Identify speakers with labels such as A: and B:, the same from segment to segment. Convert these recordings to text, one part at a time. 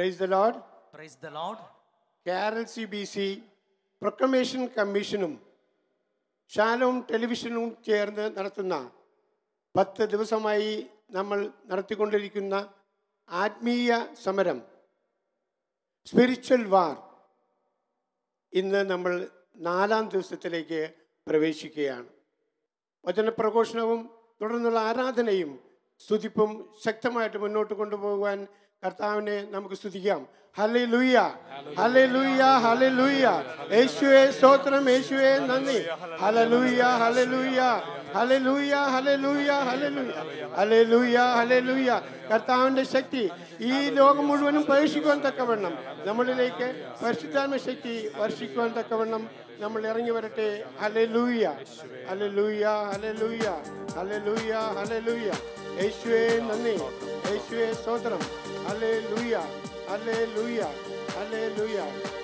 A: Price the Lord
B: Praise the Lord.
A: കാരൽ C B C proclamation കമ്മീഷനും Shalom ടെലിവിഷനും ചേർന്ന് നടത്തുന്ന പത്ത് ദിവസമായി നമ്മൾ നടത്തിക്കൊണ്ടിരിക്കുന്ന ആത്മീയ സമരം സ്പിരിച്വൽ വാർ ഇന്ന് നമ്മൾ നാലാം ദിവസത്തിലേക്ക് പ്രവേശിക്കുകയാണ് വചനപ്രഘോഷണവും തുടർന്നുള്ള ആരാധനയും സ്തുതിപ്പും ശക്തമായിട്ട് മുന്നോട്ട് കൊണ്ടുപോകുവാൻ കർത്താവിനെ നമുക്ക് സ്തുതിക്കാം ഹലേ ലൂയ ഹലേ ലൂയ ഹലേ ലൂയ യേശുവെ സ്തോത്രം യേശുവെ നന്ദി ഹലലൂയ ഹലലൂയ ഹലലൂയ ഹലലൂയ ഹലലൂയ ഹലലൂയ ഹലലൂയ കർത്താവിന്റെ ശക്തി ഈ ലോകം മുഴുവനും പ്രവേശിക്കുവാൻ തക്കവണ്ണം നമ്മളിലേക്ക് പരിശുദ്ധാത്മ ശക്തി വർഷിക്കുവാൻ തക്കവണ്ണം നമ്മൾ ഇറങ്ങി വരട്ടെ ഹലലൂയ ഹലലൂയ ഹലലൂയ ഹലലൂയ ഹലലൂയ യേശുവേ നന്ദി യേശുവേ സ്തോത്രം ഹലലൂയ ഹലലൂയ ഹലലൂയ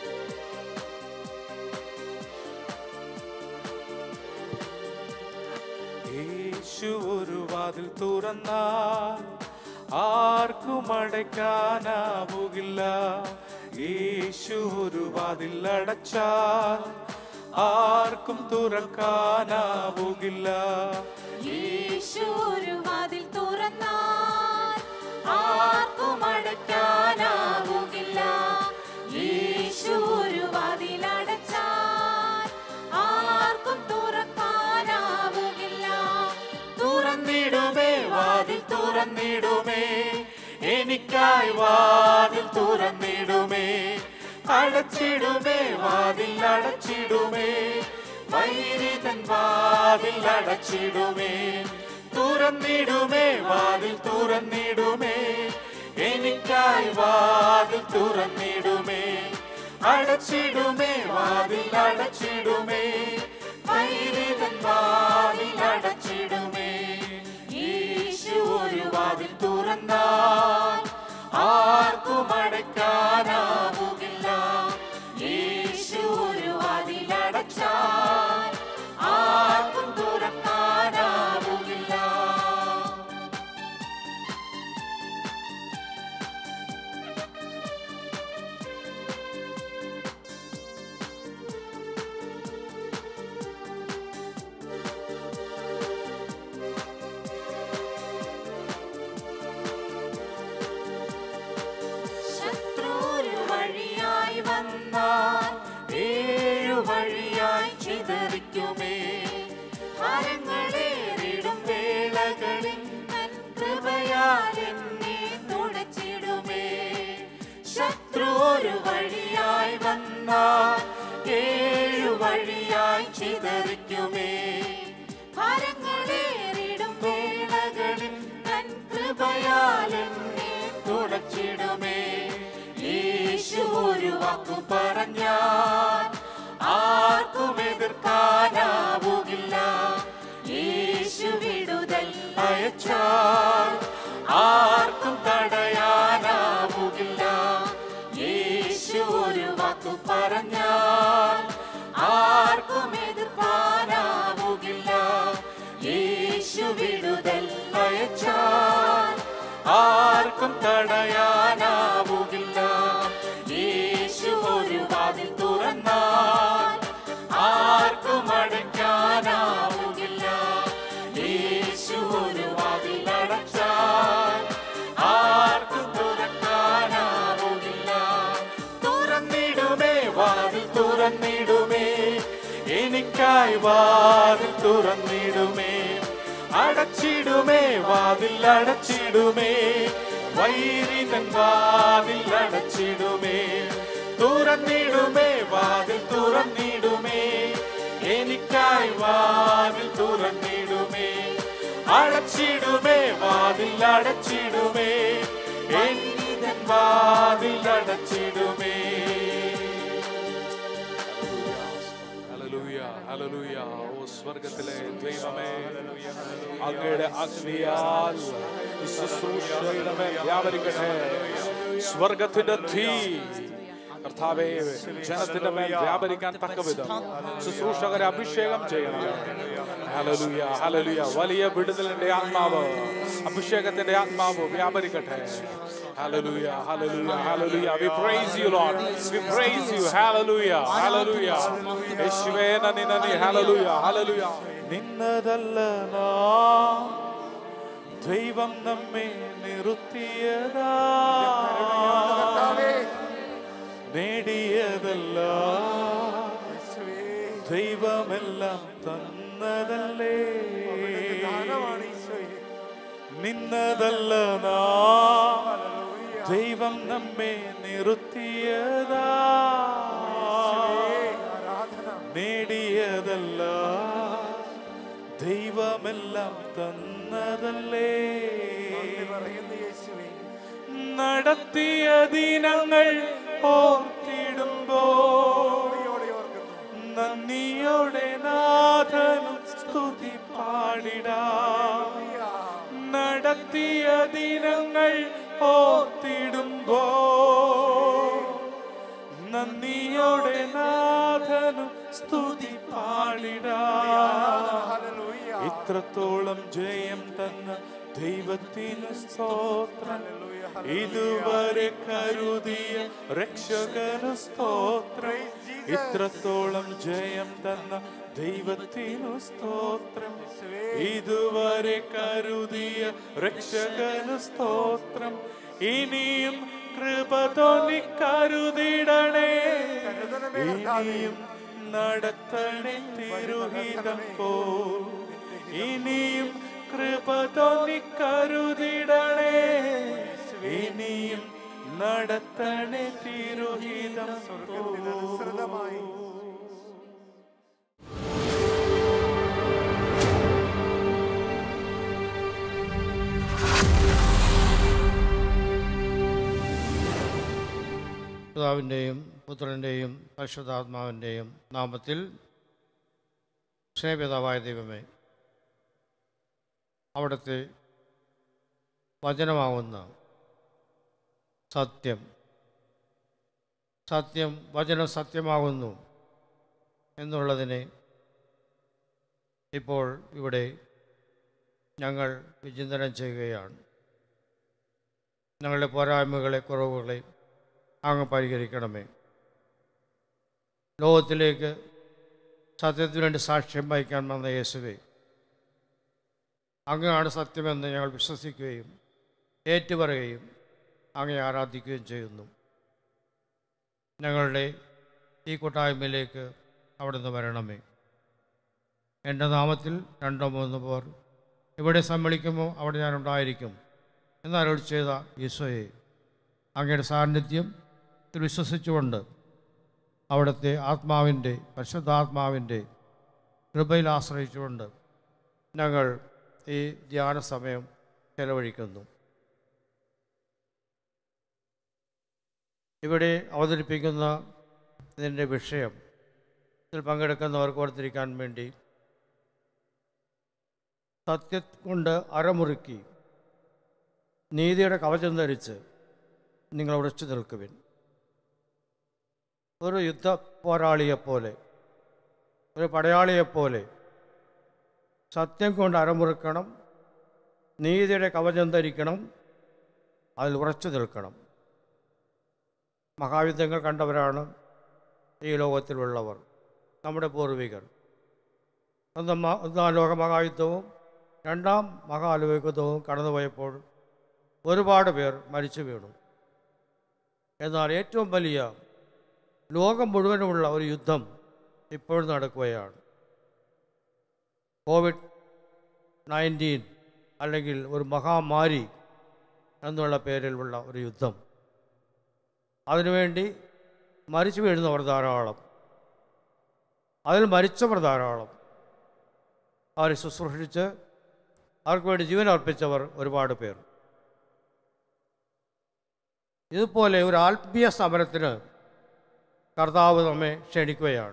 C: യേശു ഒരു വാതിൽ തുറന്നാൽ ആർക്കും അടയ്ക്കാനാവുകില്ല യേശു ഒരു വാതിൽ അടച്ചാൽ ആർക്കും തുറക്കാനാവുകില്ല
D: യേശു ഒരു വാതിൽ തുറന്നാൽ ആർക്കും അടയ്ക്കാനാവുകില്ല യേശു ഒരു വാതിൽ അടച്ചാൽ ആർക്കും തുറക്കാനാവുകില്ല
C: തുറന്നിടുമേ വാതിൽ തുറന്നിടുമേ എനിക്കായി വാതിൽ തുറന്നിടുമേ അടച്ചിടുമേ വാതിൽ അടച്ചിടുമേ വൈരിതൻ വാതിൽ അടച്ചിടുമേ തുറന്നിടുമേ വാതിൽ തുറന്നിടുമേ എനിക്കായി വാതിൽ തുറന്നിടുമേ അടച്ചിടുമേ വാതിൽ അടച്ചിടുമേ വൈരിതൻ വാതിൽ അടച്ചിടുമേ യേശു ഒരു വാതിൽ തുറന്നാൽ ആർക്കും അടയ്ക്കാനാവുകില്ല
D: യേശു ഒരു വാതിൽ അടച്ചാൽ ആർക്കും തുറക്കാനാവുകില്ല ശത്രു ഒരു വഴിയായി വന്നാൽ ഏഴു വഴിയായി ചിതറിക്കുമേ മരങ്ങളേറിടും വേളകളിൽ തൻ കൃപയാൽ എന്നെ തുടച്ചിടുമേ ശത്രു ഒരു വഴിയായി വന്നാൽ ഏഴു വഴിയായി ചിതറിക്കുമേ ഭാരങ്ങളേറിടും വേളകളിൽ തൻ കൃപയാൽ എന്നെ തുടച്ചിടുമേ യേശു ഒരു വാക്കു പറഞ്ഞാൽ ആർക്കും എതിർക്കാനാവുകില്ല യേശു വിടുതൽ അയച്ചാൽ ആർക്കും തടയാനാവുകില്ല യേശു ഒരു വാക്കു പറഞ്ഞാൽ ആർക്കും എതിർക്കാനാവുകില്ല യേശു വിടുതൽ അയച്ചാൽ ആർക്കും തടയാനാവുകില്ല യേശു ഒരു വാതിൽ തുറന്നാൽ ആർക്കും അടയ്ക്കാനാവുകില്ല യേശു ഒരു വാതിൽ അടച്ചാൽ ആർക്കും തുറക്കാനാവുകില്ല തുറന്നിടുമേ വാതിൽ തുറന്നിടുമേ എനിക്കായി വാതിൽ തുറന്നിടുമേ അടച്ചിടുമേ വാതിൽ അടച്ചിടുമേ വൈരിതൻ വാതിൽ അടച്ചിടുമേ തുറന്നിടുമേ വാതിൽ തുറന്നിടുമേ എനിക്കായി വാതിൽ തുറന്നിടുമേ അടച്ചിടുമേ വാതിൽ അടച്ചിടുമേ എന്നിതൻ വാതിൽ അടച്ചിടുമേ ഹല്ലേലൂയ ഹല്ലേലൂയ ഓ സ്വർഗ്ഗത്തിലെ ദൈവമേ അങ്ങയുടെ അഗ്നിയാൽ ഈ ശുശ്രൂഷയുടെ മേൽ വ്യാപരിക്കട്ടെ സ്വർഗത്തിന്റെ തീ കർത്താവെ ജനത്തിന്റെ മേൽ വ്യാപരിക്കാൻ തക്ക വിധം ശുശ്രൂഷകരെ അഭിഷേകം ചെയ്യണം ഹലലുയ ഹലലുയ വലിയ വിടുതലിന്റെ ആത്മാവ് അഭിഷേകത്തിന്റെ ആത്മാവ് വ്യാപരിക്കട്ടെ Hallelujah, hallelujah, hallelujah. We praise you, Lord. We praise you. Hallelujah, hallelujah. യേശുവേ നന്ദി നന്ദി hallelujah, hallelujah. നിന്നതല്ല നാം ദൈവം നമ്മെ നിർത്തിയതാ നേടിയതല്ല ദൈവമെല്ലാം തന്നതല്ലേ നിന്നതല്ല നാം ദൈവം നമ്മെ നിർത്തിയതാ നേടിയതല്ല ദൈവമെല്ലാം തന്നതല്ലേ നടത്തിയ ദിനങ്ങൾ ഓർത്തിടുമ്പോ നന്ദിയോടെ നാഥനും സ്തുതി പാടിടാ നടത്തിയ ദിനങ്ങൾ ഓർത്തിടുമ്പോ നന്ദിയോടെ നാഥനും സ്തുതി പാടിടാ ഇത്രത്തോളം ജയം തന്ന ദൈവത്തിന് സ്തോത്രം ഇതുവരെ കരുതിയ രക്ഷകന് സ്തോത്രം ഇത്രത്തോളം ജയം തന്ന ദൈവത്തിനു സ്തോത്രം ഇതുവരെ കരുതിയ രക്ഷകന് സ്തോത്രം ഇനിയും കൃപ തോന്നി കരുതിടണേ ഇനിയും നടത്തണേ തിരുഹിതം പോ ഇനിയും കൃപ തോന്നി കരുതിടണേ ഇനിയും നടത്തണേ തിരുഹിതം പോ
B: പിതാവിൻ്റെയും പുത്രൻ്റെയും പരിശുദ്ധാത്മാവിൻ്റെയും നാമത്തിൽ സ്നേഹപിതാവായ ദൈവമേ അവിടുത്തെ വചനമാവുന്ന സത്യം സത്യം വചനം സത്യമാകുന്നു എന്നുള്ളതിനെ ഇപ്പോൾ ഇവിടെ ഞങ്ങൾ വിചിന്തനം ചെയ്യുകയാണ് ഞങ്ങളുടെ പോരായ്മകളെ കുറവുകളെ അങ്ങ് പരിഹരിക്കണമേ ലോകത്തിലേക്ക് സത്യത്തിനു വേണ്ടി സാക്ഷ്യം വഹിക്കാൻ വന്ന യേശുവെ അങ്ങാണ് സത്യമെന്ന് ഞങ്ങൾ വിശ്വസിക്കുകയും ഏറ്റുപറയുകയും അങ്ങേ ആരാധിക്കുകയും ചെയ്യുന്നു ഞങ്ങളുടെ ഈ കൂട്ടായ്മയിലേക്ക് അവിടുന്ന് വരണമേ എൻ്റെ നാമത്തിൽ രണ്ടോ മൂന്നോ പേർ ഇവിടെ സമ്മേളിക്കുമ്പോൾ അവിടെ ഞാനുണ്ടായിരിക്കും എന്നരുൾ ചെയ്ത ഈശോയെ അങ്ങയുടെ സാന്നിധ്യം ത്തിൽ വിശ്വസിച്ചുകൊണ്ട് അവിടുത്തെ ആത്മാവിൻ്റെ പരിശുദ്ധാത്മാവിൻ്റെ കൃപയിൽ ആശ്രയിച്ചുകൊണ്ട് ഞങ്ങൾ ഈ ധ്യാന സമയം ചെലവഴിക്കുന്നു ഇവിടെ അവതരിപ്പിക്കുന്ന ഇതിൻ്റെ വിഷയം ഇതിൽ പങ്കെടുക്കുന്നവർക്ക് ഓർത്തിരിക്കാൻ വേണ്ടി സത്യം കൊണ്ട് അരമുറുക്കി നീതിയുടെ കവചം ധരിച്ച് നിങ്ങൾ ഉറച്ചു നിൽക്കുവിൻ ഒരു യുദ്ധ പോരാളിയെപ്പോലെ ഒരു പടയാളിയെപ്പോലെ സത്യം കൊണ്ട് അരമുറുക്കണം നീതിയുടെ കവചം ധരിക്കണം അതിൽ ഉറച്ചു നിൽക്കണം മഹായുദ്ധങ്ങൾ കണ്ടവരാണ് ഈ ലോകത്തിലുള്ളവർ നമ്മുടെ പൂർവികർ ഒന്നാം മ- ഒന്നാം ലോക മഹായുദ്ധവും രണ്ടാം മഹാലോകയുദ്ധവും കടന്നുപോയപ്പോൾ ഒരുപാട് പേർ മരിച്ചു വീണു എന്നാൽ ഏറ്റവും വലിയ ലോകം മുഴുവനുമുള്ള ഒരു യുദ്ധം ഇപ്പോൾ നടക്കുകയാണ് കോവിഡ് നയൻറ്റീൻ അല്ലെങ്കിൽ ഒരു മഹാമാരി എന്നുള്ള പേരിലുള്ള ഒരു യുദ്ധം അതിനുവേണ്ടി മരിച്ചു വീഴുന്നവർ ധാരാളം അതിൽ മരിച്ചവർ ധാരാളം അവരെ ശുശ്രൂഷിച്ച് അവർക്ക് വേണ്ടി ജീവൻ അർപ്പിച്ചവർ ഒരുപാട് പേർ ഇതുപോലെ ഒരു ആത്മീയ സമരത്തിന് കർത്താവ് നമ്മെ ക്ഷണിക്കുകയാണ്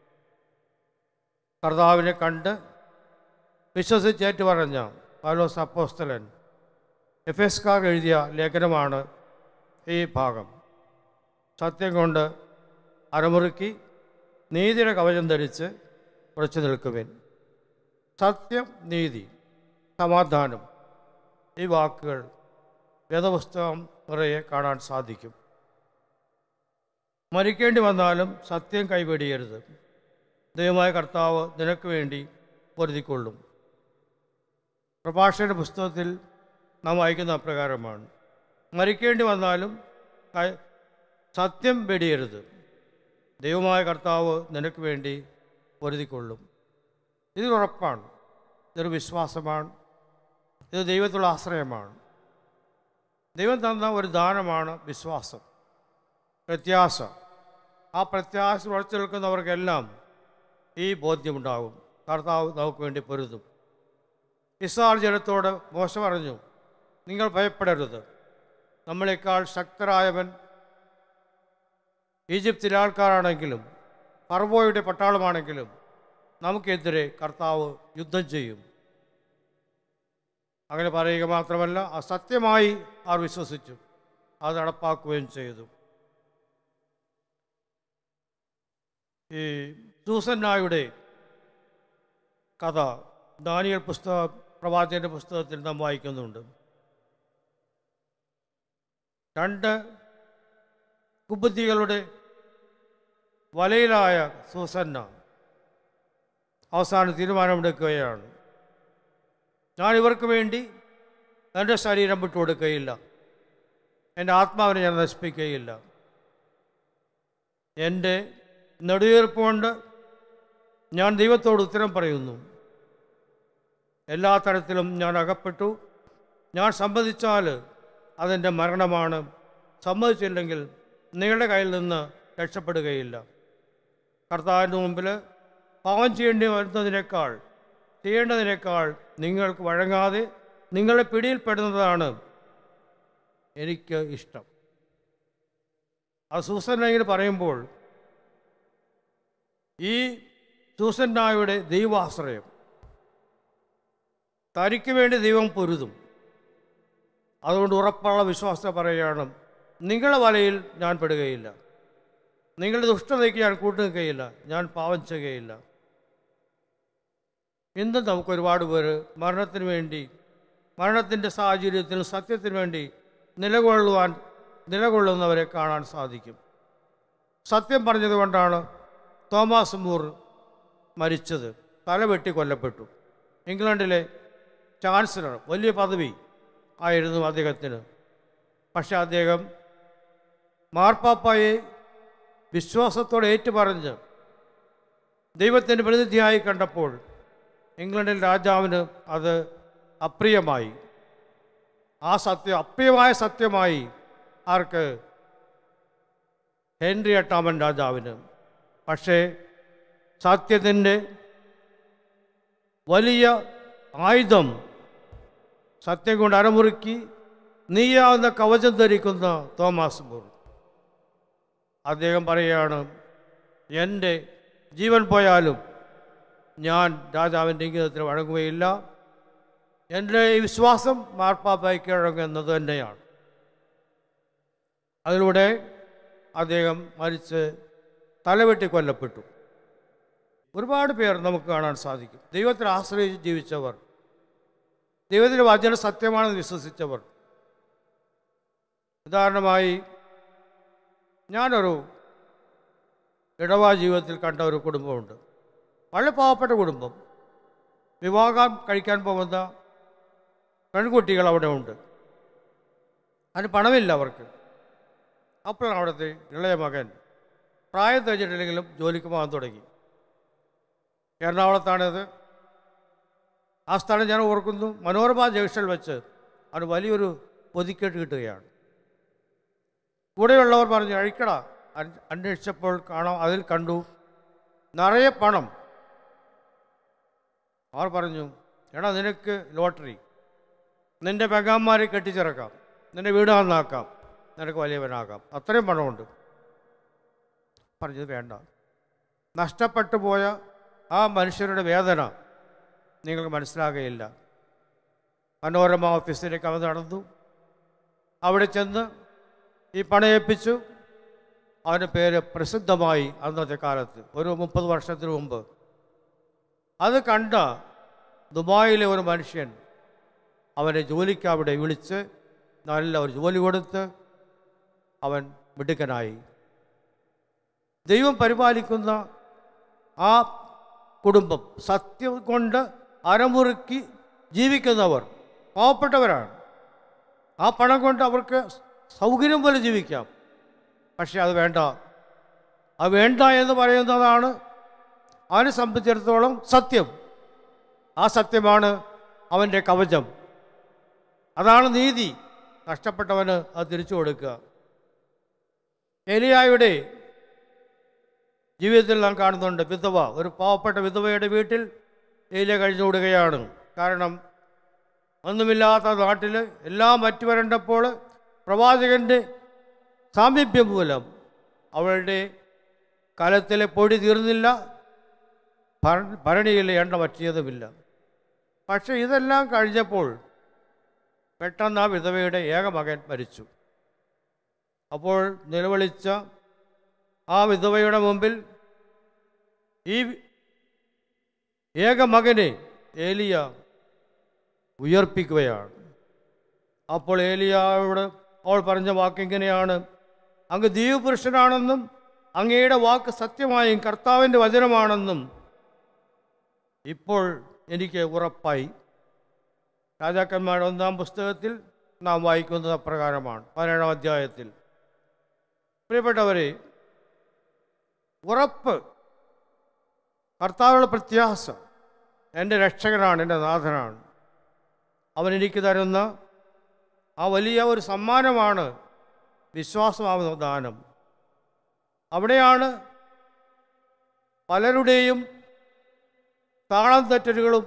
B: കർത്താവിനെ കണ്ട് വിശ്വസിച്ചേറ്റ് പറഞ്ഞ പൗലോസ് അപ്പോസ്തലൻ എഫ് എസ്കാർ എഴുതിയ ലേഖനമാണ് ഈ ഭാഗം സത്യം കൊണ്ട് അരമുറുക്കി നീതിയുടെ കവചം ധരിച്ച് ഉറച്ചു നിൽക്കുവിൻ സത്യം നീതി സമാധാനം ഈ വാക്കുകൾ വേദപുസ്തകം നിറയെ കാണാൻ സാധിക്കും മരിക്കേണ്ടി വന്നാലും സത്യം കൈവെടിയരുത് ദൈവമായ കർത്താവ് നിനക്ക് വേണ്ടി പൊരുതിക്കൊള്ളും പ്രഭാഷണ പുസ്തകത്തിൽ നാം വായിക്കുന്ന അപ്രകാരമാണ് മരിക്കേണ്ടി വന്നാലും ക- സത്യം വെടിയരുത് ദൈവമായ കർത്താവ് നിനക്ക് വേണ്ടി പൊരുതിക്കൊള്ളും ഇത് ഉറപ്പാണ് ഇതൊരു വിശ്വാസമാണ് ഇത് ദൈവത്തിലുള്ള ആശ്രയമാണ് ദൈവം തന്ന ഒരു ദാനമാണ് വിശ്വാസം പ്രത്യാശ ആ പ്രത്യാശ ഉറച്ചു നിൽക്കുന്നവർക്കെല്ലാം ഈ ബോധ്യമുണ്ടാകും കർത്താവ് നമുക്ക് വേണ്ടി പൊരുതും ഇസ്രായേൽ ജനത്തോട് മോശ പറഞ്ഞു നിങ്ങൾ ഭയപ്പെടരുത് നമ്മളെക്കാൾ ശക്തരായവൻ ഈജിപ്തിലെ ആൾക്കാരാണെങ്കിലും ഫർവോയുടെ പട്ടാളമാണെങ്കിലും നമുക്കെതിരെ കർത്താവ് യുദ്ധം ചെയ്യും അങ്ങനെ പറയുക മാത്രമല്ല ആ സത്യമായി അവർ വിശ്വസിച്ചു അത് നടപ്പാക്കുകയും ചെയ്തു ഈ സൂസന്നായുടെ കഥ ദാനിയൽ പുസ്തക പ്രവാചകന്റെ പുസ്തകത്തിൽ നാം വായിക്കുന്നുണ്ട് രണ്ട് കുബുദ്ധികളുടെ വലയിലായ സൂസന്ന അവസാന തീരുമാനമെടുക്കുകയാണ് ഞാൻ ഇവർക്ക് വേണ്ടി എൻ്റെ ശരീരം വിട്ടുകൊടുക്കുകയില്ല എൻ്റെ ആത്മാവിനെ ഞാൻ നശിപ്പിക്കുകയില്ല എൻ്റെ നെടുവീർപ്പ് കൊണ്ട് ഞാൻ ദൈവത്തോട് ഉത്തരം പറയുന്നു എല്ലാ തരത്തിലും ഞാൻ അകപ്പെട്ടു ഞാൻ സമ്മതിച്ചാൽ അതെൻ്റെ മരണമാണ് സമ്മതിച്ചില്ലെങ്കിൽ നിങ്ങളുടെ കയ്യിൽ നിന്ന് രക്ഷപ്പെടുകയില്ല കർത്താവിൻ്റെ മുമ്പിൽ പാവം ചെയ്യേണ്ടി വരുന്നതിനേക്കാൾ ചെയ്യേണ്ടതിനേക്കാൾ നിങ്ങൾക്ക് വഴങ്ങാതെ നിങ്ങളെ പിടിയിൽപ്പെടുന്നതാണ് എനിക്ക് ഇഷ്ടം അത് സൂസൻ ഇങ്ങനെ പറയുമ്പോൾ ഈ സൂസൻ നായുടെ ദൈവാശ്രയം തനിക്ക് വേണ്ടി ദൈവം പൊരുതും അതുകൊണ്ട് ഉറപ്പുള്ള വിശ്വാസത്തെ പറയുകയാണ് നിങ്ങളുടെ വലയിൽ ഞാൻ പെടുകയില്ല നിങ്ങളുടെ ദുഷ്ടതയ്ക്ക് ഞാൻ കൂട്ടുനിൽക്കുകയില്ല ഞാൻ പാവം ചെയ്യുകയില്ല ഇന്നും നമുക്ക് ഒരുപാട് പേര് മരണത്തിന് വേണ്ടി മരണത്തിൻ്റെ സാഹചര്യത്തിൽ സത്യത്തിന് വേണ്ടി നിലകൊള്ളുവാൻ നിലകൊള്ളുന്നവരെ കാണാൻ സാധിക്കും സത്യം പറഞ്ഞതുകൊണ്ടാണ് തോമസ് മൂർ മരിച്ചത് തലവെട്ടി കൊല്ലപ്പെട്ടു ഇംഗ്ലണ്ടിലെ ചാൻസലർ വലിയ പദവി ആയിരുന്നു അദ്ദേഹത്തിന് പക്ഷെ അദ്ദേഹം മാർപ്പാപ്പായെ വിശ്വാസത്തോടെ ഏറ്റുപറഞ്ഞ് ദൈവത്തിൻ്റെ പ്രതിനിധിയായി കണ്ടപ്പോൾ ഇംഗ്ലണ്ടിൽ രാജാവിന് അത് അപ്രിയമായി ആ സത്യം അപ്രിയമായ സത്യമായി ആർക്ക് ഹെൻറി എട്ടാമൻ രാജാവിന് പക്ഷേ സത്യത്തിൻ്റെ വലിയ ആയുധം സത്യം കൊണ്ട് അരമുറുക്കി നീയാവുന്ന കവചം ധരിക്കുന്ന തോമസ് മൂർ അദ്ദേഹം പറയുകയാണ് എൻ്റെ ജീവൻ പോയാലും ഞാൻ രാജാവിൻ്റെ ഇംഗിതത്തിന് വഴങ്ങുകയില്ല എൻ്റെ ഈ വിശ്വാസം മാർപ്പാപ്പായ്ക്ക് വഴങ്ങുന്നത് തന്നെയാണ് അതിലൂടെ അദ്ദേഹം മരിച്ച് തലവെട്ടി കൊല്ലപ്പെട്ടു ഒരുപാട് പേർ നമുക്ക് കാണാൻ സാധിക്കും ദൈവത്തിൽ ആശ്രയിച്ച് ജീവിച്ചവർ ദൈവത്തിൻ്റെ വചന സത്യമാണെന്ന് വിശ്വസിച്ചവർ ഉദാഹരണമായി ഞാനൊരു ഇടവാ ജീവിതത്തിൽ കണ്ട ഒരു കുടുംബമുണ്ട് വളരെ പാവപ്പെട്ട കുടുംബം വിവാഹം കഴിക്കാൻ പോകുന്ന പെൺകുട്ടികൾ അവിടെ ഉണ്ട് അതിന് പണമില്ല അവർക്ക് അപ്പോഴാണ് അവിടുത്തെ ഇളയ മകൻ പ്രായം തെച്ചിട്ടില്ലെങ്കിലും ജോലിക്ക് പോകാൻ തുടങ്ങി എറണാകുളത്താണത് ആ സ്ഥലം ഞാൻ ഓർക്കുന്നു മനോരമ ജംഗ്ഷനിൽ വെച്ച് അത് വലിയൊരു പൊതിക്കെട്ട് കിട്ടുകയാണ് കൂടെയുള്ളവർ പറഞ്ഞു അഴിക്കട അന്- അന്വേഷിച്ചപ്പോൾ കാണാം അതിൽ കണ്ടു നിറയെ പണം അവർ പറഞ്ഞു എടാ നിനക്ക് ലോട്ടറി നിൻ്റെ പെങ്ങാന്മാരെ കെട്ടിച്ചിറക്കാം നിൻ്റെ വീട് നന്നാക്കാം നിനക്ക് വലിയവനാകാം അത്രയും പണമുണ്ട് പറഞ്ഞത് വേണ്ട നഷ്ടപ്പെട്ടു പോയ ആ മനുഷ്യരുടെ വേദന നിങ്ങൾക്ക് മനസ്സിലാകുകയില്ല മനോരമ ഓഫീസിലേക്ക് അവൻ നടന്നു അവിടെ ചെന്ന് ഈ പണയേൽപ്പിച്ചു അവൻ്റെ പേര് പ്രസിദ്ധമായി അന്നത്തെ കാലത്ത് ഒരു മുപ്പത് വർഷത്തിന് മുമ്പ് അത് കണ്ട ദുബായിലെ ഒരു മനുഷ്യൻ അവനെ ജോലിക്ക് അവിടെ വിളിച്ച് നല്ല ഒരു ജോലി കൊടുത്ത് അവൻ മിടുക്കനായി ദൈവം പരിപാലിക്കുന്ന ആ കുടുംബം സത്യം കൊണ്ട് അരമുറുക്കി ജീവിക്കുന്നവർ പാവപ്പെട്ടവരാണ് ആ പണം കൊണ്ട് അവർക്ക് സൗകര്യം പോലെ ജീവിക്കാം പക്ഷെ അത് വേണ്ട അത് വേണ്ട എന്ന് പറയുന്നതാണ് അവനെ സംബന്ധിച്ചിടത്തോളം സത്യം ആ സത്യമാണ് അവൻ്റെ കവചം അതാണ് നീതി നഷ്ടപ്പെട്ടവന് അത് തിരിച്ചു കൊടുക്കുക എലിയായുടെ ജീവിതത്തിൽ നാം കാണുന്നുണ്ട് വിധവ ഒരു പാവപ്പെട്ട വിധവയുടെ വീട്ടിൽ ഏലിയ കഴിഞ്ഞുകൂടുകയാണ് കാരണം ഒന്നുമില്ലാത്ത നാട്ടിൽ എല്ലാം മറ്റു വരണ്ടപ്പോൾ പ്രവാചകൻ്റെ സാമീപ്യം മൂലം അവളുടെ കലത്തിലെ പൊടി തീർന്നില്ല ഭര- ഭരണിയിലെ എണ്ണ വറ്റിയതുമില്ല പക്ഷെ ഇതെല്ലാം കഴിഞ്ഞപ്പോൾ പെട്ടെന്ന് ആ വിധവയുടെ ഏക മകൻ മരിച്ചു അപ്പോൾ നിലവിളിച്ച ആ വിധവയുടെ മുമ്പിൽ ഈ ഏക മകനെ ഏലിയ ഉയർപ്പിക്കുകയാണ് അപ്പോൾ ഏലിയായോട് അവൾ പറഞ്ഞ വാക്കിങ്ങനെയാണ് അങ്ങ് ദൈവപുരുഷനാണെന്നും അങ്ങയുടെ വാക്ക് സത്യമായും കർത്താവിൻ്റെ വചനമാണെന്നും ഇപ്പോൾ എനിക്ക് ഉറപ്പായി രാജാക്കന്മാരുടെ ഒന്നാം പുസ്തകത്തിൽ നാം വായിക്കുന്നത് അപ്രകാരമാണ് പതിനേഴാം അധ്യായത്തിൽ പ്രിയപ്പെട്ടവരെ ഉറപ്പ് കർത്താവുള്ള പ്രത്യാസ എൻ്റെ രക്ഷകനാണ് എൻ്റെ നാഥനാണ് അവൻ എനിക്ക് തരുന്ന ആ വലിയ ഒരു സമ്മാനമാണ് വിശ്വാസമാവുന്ന ദാനം അവിടെയാണ് പലരുടെയും താളം തെറ്റലുകളും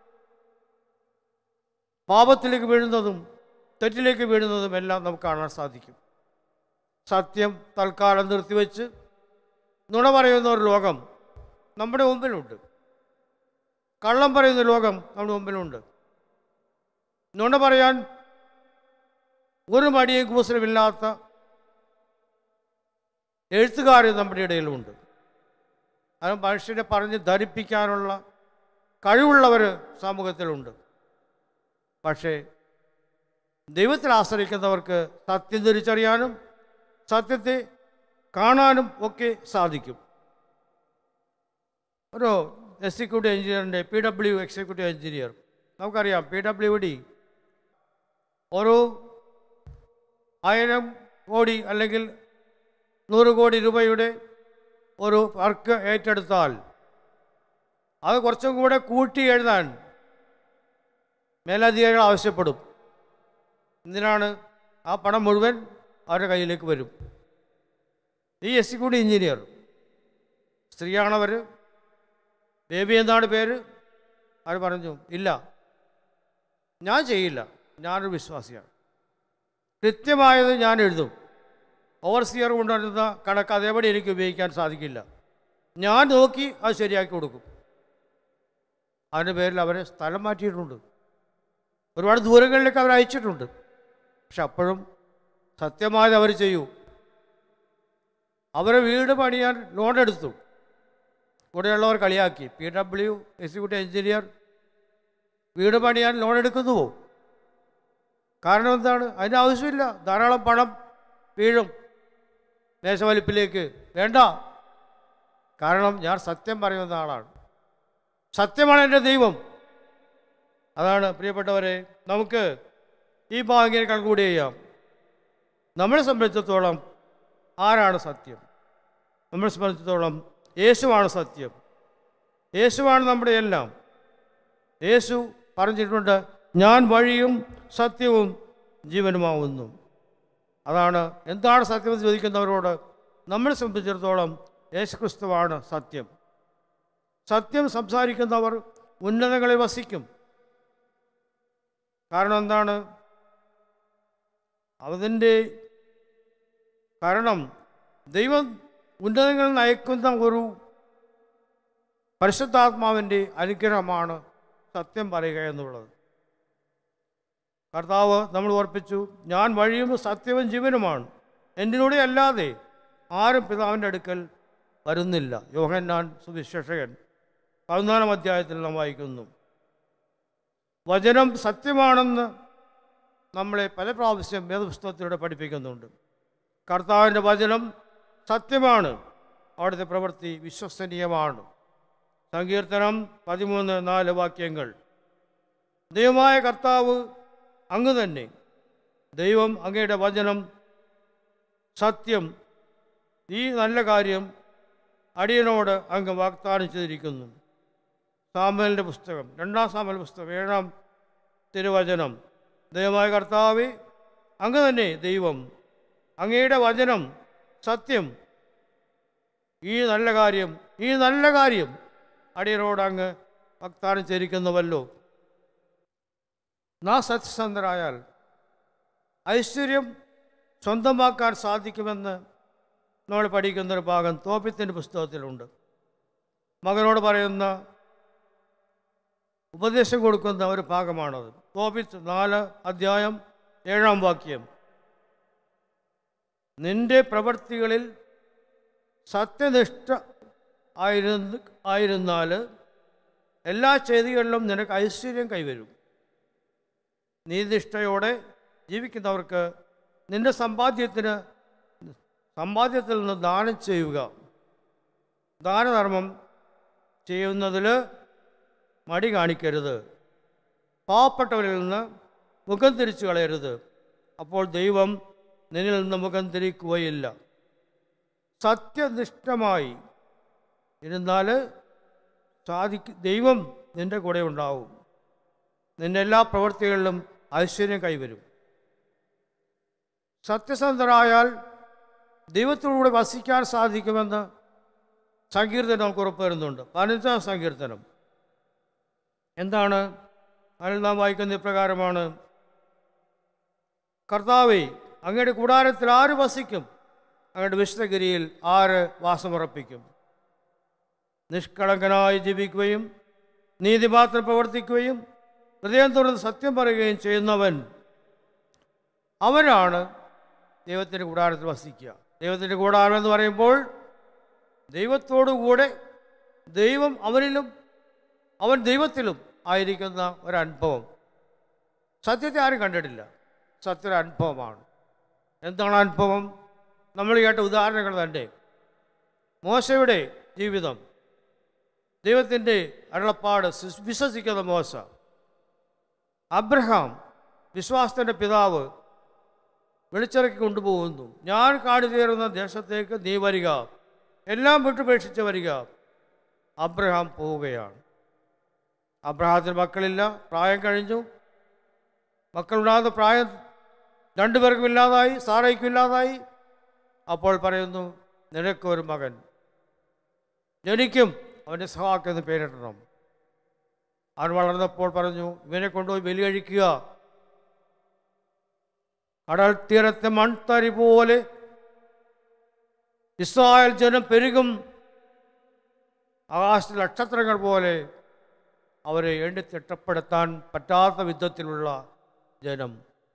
B: പാപത്തിലേക്ക് വീഴുന്നതും തെറ്റിലേക്ക് വീഴുന്നതും എല്ലാം നമുക്ക് കാണാൻ സാധിക്കും സത്യം തൽക്കാലം നിർത്തിവെച്ച് നുണ പറയുന്ന ഒരു ലോകം നമ്മുടെ മുമ്പിലുണ്ട് കള്ളം പറയുന്ന ലോകം നമ്മുടെ മുമ്പിലുണ്ട് നുണ പറയാൻ ഒരു മടിയും കൂസലുമില്ലാത്ത എഴുത്തുകാർ നമ്മുടെ ഇടയിലുണ്ട് അത് മനുഷ്യരെ പറഞ്ഞ് ധരിപ്പിക്കാനുള്ള കഴിവുള്ളവർ സമൂഹത്തിലുണ്ട് പക്ഷേ ദൈവത്തിൽ ആശ്രയിക്കുന്നവർക്ക് സത്യം തിരിച്ചറിയാനും സത്യത്തെ കാണാനും ഒക്കെ സാധിക്കും ഒരു എക്സിക്യൂട്ടീവ് എഞ്ചിനീയറിൻ്റെ പി ഡബ്ല്യു എക്സിക്യൂട്ടീവ് എഞ്ചിനീയർ നമുക്കറിയാം പി ഡബ്ല്യു ഡി ഒരു ആയിരം കോടി അല്ലെങ്കിൽ നൂറ് കോടി രൂപയുടെ ഒരു വർക്ക് ഏറ്റെടുത്താൽ അത് കുറച്ചും കൂടെ കൂട്ടി എഴുതാൻ മേലധികാരികൾ ആവശ്യപ്പെടും എന്തിനാണ് ആ പണം മുഴുവൻ അവരുടെ കയ്യിലേക്ക് വരും ഈ എക്സിക്യൂട്ടീവ് എഞ്ചിനീയർ സ്ത്രീയാണവർ ബേബി എന്താണ് പേര് അവർ പറഞ്ഞു ഇല്ല ഞാൻ ചെയ്യില്ല ഞാനൊരു വിശ്വാസിയാണ് കൃത്യമായത് ഞാൻ എഴുതും ഓവർസിയർ കൊണ്ടുവരുന്ന കണക്ക് അതേപടി എനിക്ക് ഉപയോഗിക്കാൻ സാധിക്കില്ല ഞാൻ നോക്കി അത് ശരിയാക്കി കൊടുക്കും അതിൻ്റെ പേരിൽ അവരെ സ്ഥലം മാറ്റിയിട്ടുണ്ട് ഒരുപാട് ദൂരങ്ങളിലേക്ക് അവർ അയച്ചിട്ടുണ്ട് പക്ഷെ അപ്പോഴും സത്യമായത് അവർ ചെയ്യൂ അവരെ വീട് പണിയാൻ ലോൺ എടുത്തു കൂടെയുള്ളവർ കളിയാക്കി പി ഡബ്ല്യു എക്സിക്യൂട്ടീവ് എഞ്ചിനീയർ വീട് പണിയാൻ ലോൺ എടുക്കുന്നുവോ കാരണം എന്താണ് അതിൻ്റെ ആവശ്യമില്ല ധാരാളം പണം വീഴും മേശവലിപ്പിലേക്ക് വേണ്ട കാരണം ഞാൻ സത്യം പറയുന്ന ആളാണ് സത്യമാണ് എൻ്റെ ദൈവം അതാണ് പ്രിയപ്പെട്ടവരെ നമുക്ക് ഈ ഭാഗ്യം കൺകൂടി ചെയ്യാം നമ്മളെ സംബന്ധിച്ചിടത്തോളം ആരാണ് സത്യം നമ്മളെ സംബന്ധിച്ചിടത്തോളം യേശുവാണ് സത്യം യേശുവാണ് നമ്മുടെ എല്ലാം യേശു പറഞ്ഞിട്ടുണ്ട് ഞാൻ വഴിയും സത്യവും ജീവനുമാവുന്നു അതാണ് എന്താണ് സത്യമെന്ന് ചോദിക്കുന്നവരോട് നമ്മളെ സംബന്ധിച്ചിടത്തോളം യേശുക്രിസ്തുവാണ് സത്യം സത്യം സംസാരിക്കുന്നവർ ഉന്നതങ്ങളിൽ വസിക്കും കാരണം എന്താണ് അതിൻ്റെ കാരണം ദൈവം ഉന്നതങ്ങളിൽ നയിക്കുന്ന ഒരു പരിശുദ്ധാത്മാവിൻ്റെ അനുഗ്രഹമാണ് സത്യം പറയുക എന്നുള്ളത് കർത്താവ് നമ്മൾ ഓർപ്പിച്ചു ഞാൻ വഴിയും സത്യവും ജീവനുമാണ് എന്നിലൂടെ അല്ലാതെ ആരും പിതാവിൻ്റെ അടുക്കൽ വരുന്നില്ല യോഹന്നാൻ സുവിശേഷകൻ പതിനാലാം അധ്യായത്തിൽ നാം വായിക്കുന്നു വചനം സത്യമാണെന്ന് നമ്മളെ പല പ്രാവശ്യം വേദപുസ്തകത്തിലൂടെ പഠിപ്പിക്കുന്നുണ്ട് കർത്താവിൻ്റെ വചനം സത്യമാണ് അവിടുത്തെ പ്രവൃത്തി വിശ്വസനീയമാണ് സങ്കീർത്തനം പതിമൂന്ന് നാല് വാക്യങ്ങൾ ദൈവമായ കർത്താവ് അങ്ങ് തന്നെ ദൈവം അങ്ങയുടെ വചനം സത്യം ഈ നല്ല കാര്യം അടിയനോട് അങ്ങ് വാഗ്ദാനം ചെയ്തിരിക്കുന്നു സാമലിൻ്റെ പുസ്തകം രണ്ടാം സാമൽ പുസ്തകം ഏഴാം തിരുവചനം ദൈവമായ കർത്താവെ അങ്ങ് തന്നെ ദൈവം അങ്ങയുടെ വചനം സത്യം ഈ നല്ല കാര്യം ഈ നല്ല കാര്യം അടിയനോട് അങ്ങ് വാഗ്ദാനം ചെയ്തിരിക്കുന്നുവല്ലോ നാ സത്യസന്ധരായാൽ ഐശ്വര്യം സ്വന്തമാക്കാൻ സാധിക്കുമെന്ന് നമ്മൾ പഠിക്കുന്ന ഒരു ഭാഗം തോപ്പിത്തിൻ്റെ പുസ്തകത്തിലുണ്ട് മകനോട് പറയുന്ന ഉപദേശം കൊടുക്കുന്ന ഒരു ഭാഗമാണത് തോപ്പിത്ത് നാല് അധ്യായം ഏഴാം വാക്യം നിന്റെ പ്രവൃത്തികളിൽ സത്യനിഷ്ഠ ആയിരുന്ന ആയിരുന്നാൽ എല്ലാ ചെയ്തികളിലും നിനക്ക് ഐശ്വര്യം കൈവരും നീതിനിഷ്ഠയോടെ ജീവിക്കുന്നവർക്ക് നിന്റെ സമ്പാദ്യത്തിന് സമ്പാദ്യത്തിൽ നിന്ന് ദാനം ചെയ്യുക ദാനധർമ്മം ചെയ്യുന്നതിൽ മടി കാണിക്കരുത് പാവപ്പെട്ടവരിൽ നിന്ന് മുഖം തിരിച്ചു കളയരുത് അപ്പോൾ ദൈവം നിന്നിൽ നിന്ന് മുഖം തിരിക്കുകയില്ല സത്യനിഷ്ഠമായി ഇരുന്നാൽ സാധിക്ക ദൈവം നിൻ്റെ കൂടെ ഉണ്ടാവും നിന്റെ എല്ലാ പ്രവൃത്തികളിലും ഐശ്വര്യം കൈവരും സത്യസന്ധരായാൽ ദൈവത്തോടുകൂടെ വസിക്കാൻ സാധിക്കുമെന്ന് സങ്കീർത്തനം നമുക്ക് ഉറപ്പ് വരുന്നുണ്ട് പതിനഞ്ചാം സങ്കീർത്തനം എന്താണ് അതിൽ നാം വായിക്കുന്ന ഇപ്രകാരമാണ് കർത്താവെ അങ്ങയുടെ കൂടാരത്തിൽ ആര് വസിക്കും അങ്ങയുടെ വിശുദ്ധഗിരിയിൽ ആര് വാസമുറപ്പിക്കും നിഷ്കളങ്കനായി ജീവിക്കുകയും നീതി മാത്രം പ്രവർത്തിക്കുകയും ഹൃദയം തുറന്ന് സത്യം പറയുകയും ചെയ്യുന്നവൻ അവനാണ് ദൈവത്തിൻ്റെ കൂടാരത്തിൽ വസിക്കുക ദൈവത്തിൻ്റെ കൂടാരം എന്ന് പറയുമ്പോൾ ദൈവത്തോടു കൂടെ ദൈവം അവനിലും അവൻ ദൈവത്തിലും ആയിരിക്കുന്ന ഒരനുഭവം സത്യത്തെ ആരും കണ്ടിട്ടില്ല സത്യ ഒരു അനുഭവമാണ് എന്താണ് അനുഭവം നമ്മൾ കേട്ട ഉദാഹരണങ്ങൾ തന്നെ മോശയുടെ ജീവിതം ദൈവത്തിൻ്റെ അരുളപ്പാട് വിസ്- വിശ്വസിക്കുന്ന മോശ അബ്രഹാം വിശ്വാസത്തിൻ്റെ പിതാവ് വെളിച്ചിറക്കി കൊണ്ടുപോകുന്നു ഞാൻ കാടി തീരുന്ന ദേശത്തേക്ക് നീ വരിക എല്ലാം വിട്ടുപേക്ഷിച്ച് വരിക അബ്രഹാം പോവുകയാണ് അബ്രഹാത്തിന് മക്കളില്ല പ്രായം കഴിഞ്ഞു മക്കളുണ്ടാകുന്ന പ്രായം രണ്ടുപേർക്കും ഇല്ലാതായി സാറയ്ക്കും ഇല്ലാതായി അപ്പോൾ പറയുന്നു നിനക്കൊരു മകൻ ജനിക്കും അവൻ്റെ സഹാക്ക് എന്ന് പേരിടണം അവൻ വളർന്നപ്പോൾ പറഞ്ഞു ഇവനെ കൊണ്ടുപോയി ബലി കഴിക്കുക കടൽ തീരത്തെ മൺതരി പോലെ ഇസ്രായേൽ ജനം പെരുകും ആകാശത്തെ നക്ഷത്രങ്ങൾ പോലെ അവരെ എണ്ണി തിട്ടപ്പെടുത്താൻ പറ്റാത്ത വിധത്തിലുള്ള ജനം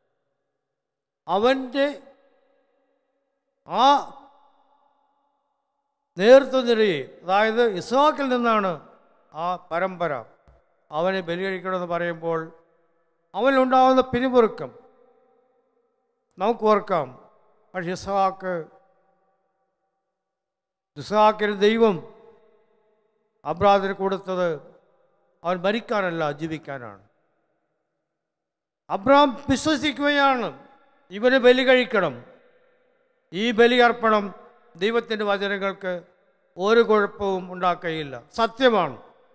B: അവൻ്റെ ആ നേതൃത്വനിരയെ അതായത് ഇസ്ഹാക്കിൽ നിന്നാണ് ആ പരമ്പര അവനെ ബലികഴിക്കണമെന്ന് പറയുമ്പോൾ അവനുണ്ടാകുന്ന പിരിമുറുക്കം നമുക്ക് ഓർക്കാം പക്ഷെ ഇസ്ഹാക്ക് ഇസ്ഹാക്കിന് ദൈവം അബ്രാദിന് കൊടുത്തത് അവൻ മരിക്കാനല്ല ജീവിക്കാനാണ് അബ്രാം വിശ്വസിക്കുകയാണ് ഇവന് ബലി കഴിക്കണം ഈ ബലി അർപ്പണം ദൈവത്തിൻ്റെ വചനങ്ങൾക്ക് ഒരു കുഴപ്പവും ഉണ്ടാക്കുകയില്ല സത്യമാണ്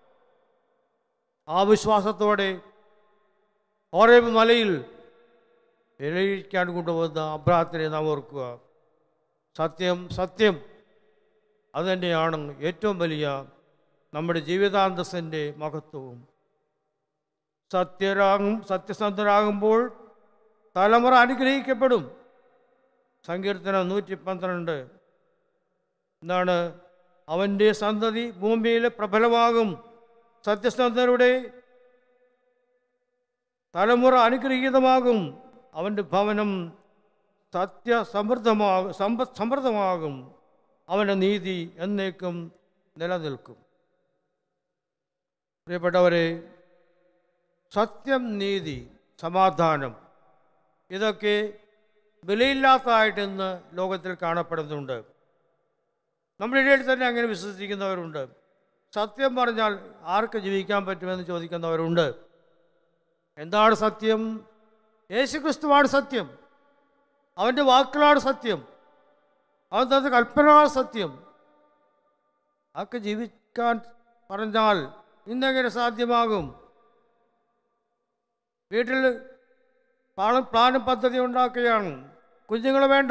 B: ആ വിശ്വാസത്തോടെ ഓരോ മലയിൽ ബലിയിക്കാൻ കൊണ്ടുവന്ന അബ്രാഹത്തിനെ നാം ഓർക്കുക സത്യം സത്യം അതുതന്നെയാണ് ഏറ്റവും വലിയ നമ്മുടെ ജീവിതാന്തസ്സിൻ്റെ മഹത്വവും സത്യരാകും സത്യസന്ധരാകുമ്പോൾ തലമുറ അനുഗ്രഹിക്കപ്പെടും സങ്കീർത്തനം നൂറ്റി പന്ത്രണ്ട് എന്താണ് അവൻ്റെ സന്തതി ഭൂമിയിൽ പ്രബലമാകും സത്യസന്ധരുടെ തലമുറ അനുഗ്രഹീതമാകും അവൻ്റെ ഭവനം സത്യസമൃദ്ധമാകും സമ്പ സമൃദ്ധമാകും അവൻ്റെ നീതി എന്നേക്കും നിലനിൽക്കും പ്രിയപ്പെട്ടവരെ സത്യം നീതി സമാധാനം ഇതൊക്കെ വിലയില്ലാത്തതായിട്ട് ഇന്ന് ലോകത്തിൽ കാണപ്പെടുന്നുണ്ട് നമ്മുടെ ഇടയിൽ തന്നെ അങ്ങനെ വിശ്വസിക്കുന്നവരുണ്ട് സത്യം പറഞ്ഞാൽ ആർക്ക് ജീവിക്കാൻ പറ്റുമെന്ന് ചോദിക്കുന്നവരുണ്ട് എന്താണ് സത്യം യേശുക്രിസ്തുവാണ് സത്യം അവൻ്റെ വാക്കുകളാണ് സത്യം അവൻ തന്ന കൽപ്പനയാണ് സത്യം ആർക്ക് ജീവിക്കാൻ പറഞ്ഞാൽ ഇന്നെങ്ങനെ സാധ്യമാകും വീട്ടിൽ പ്ലാനും പ്ലാനും പദ്ധതി ഉണ്ടാക്കുകയാണ് കുഞ്ഞുങ്ങൾ വേണ്ട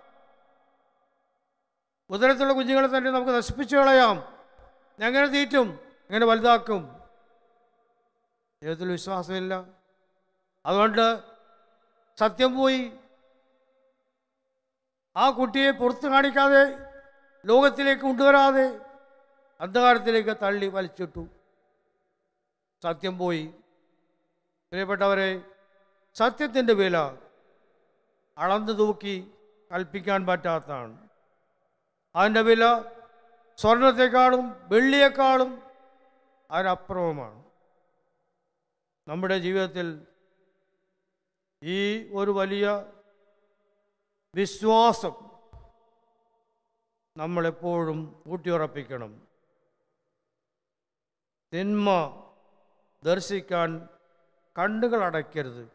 B: ഉദരത്തിലുള്ള കുഞ്ഞുങ്ങളെ തന്നെ നമുക്ക് നശിപ്പിച്ചു കളയാം എങ്ങനെ തീറ്റും എങ്ങനെ വലുതാക്കും ദൈവത്തിൽ വിശ്വാസമില്ല അതുകൊണ്ട് സത്യം പോയി ആ കുട്ടിയെ പുറത്ത് കാണിക്കാതെ ലോകത്തിലേക്ക് കൊണ്ടുവരാതെ അന്ധകാരത്തിലേക്ക് തള്ളി വലിച്ചിട്ടു സത്യം പോയി പ്രിയപ്പെട്ടവരെ സത്യത്തിൻ്റെ വില അളന്നു തൂക്കി കൽപ്പിക്കാൻ പറ്റാത്തതാണ് അതിൻ്റെ വില സ്വർണത്തെക്കാളും വെള്ളിയേക്കാളും അതിനപ്പുറവുമാണ് നമ്മുടെ ജീവിതത്തിൽ ഈ ഒരു വലിയ വിശ്വാസം നമ്മളെപ്പോഴും ഊട്ടിയുറപ്പിക്കണം തിന്മ ദർശിക്കാൻ കണ്ണുകൾ അടയ്ക്കരുത്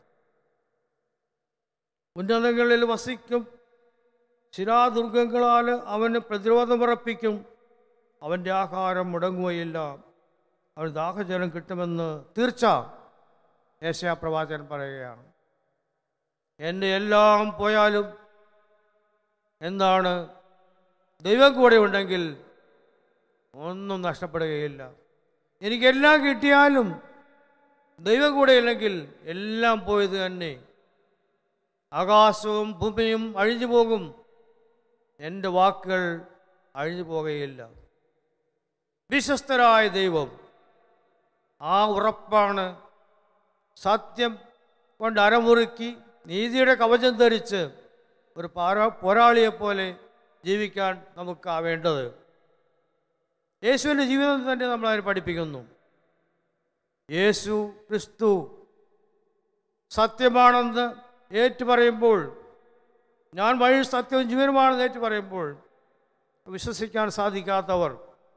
B: ഉന്നതങ്ങളിൽ വസിക്കും ശിലാദുർഗങ്ങളാൽ അവന് പ്രതിരോധമുറപ്പിക്കും അവൻ്റെ ആഹാരം മുടങ്ങുകയില്ല അവന് ദാഹജലം കിട്ടുമെന്ന് തീർച്ച യേശയാപ്രവാചകൻ പറയുകയാണ് എൻ്റെ എല്ലാം പോയാലും എന്താണ് ദൈവം കൂടെ ഉണ്ടെങ്കിൽ ഒന്നും നഷ്ടപ്പെടുകയില്ല എനിക്കെല്ലാം കിട്ടിയാലും ദൈവം കൂടെ ഇല്ലെങ്കിൽ എല്ലാം പോയത് തന്നെ ആകാശവും ഭൂമിയും അഴിഞ്ഞു പോകും എൻ്റെ വാക്കുകൾ അഴിഞ്ഞു പോകുകയില്ല വിശ്വസ്തരായ ദൈവം ആ ഉറപ്പാണ് സത്യം കൊണ്ട് അരമുറുക്കി നീതിയുടെ കവചം ധരിച്ച് ഒരു പാരാ പോരാളിയെപ്പോലെ ജീവിക്കാൻ നമുക്കാവേണ്ടത് യേശുവിൻ്റെ ജീവിതം തന്നെ നമ്മളതിനെ പഠിപ്പിക്കുന്നു യേശു ക്രിസ്തു സത്യമാണെന്ന് ഏറ്റുപറയുമ്പോൾ ഞാൻ വഴി സത്യവും ജീവനുമാണെന്ന് ഏറ്റുപറയുമ്പോൾ വിശ്വസിക്കാൻ സാധിക്കാത്തവർ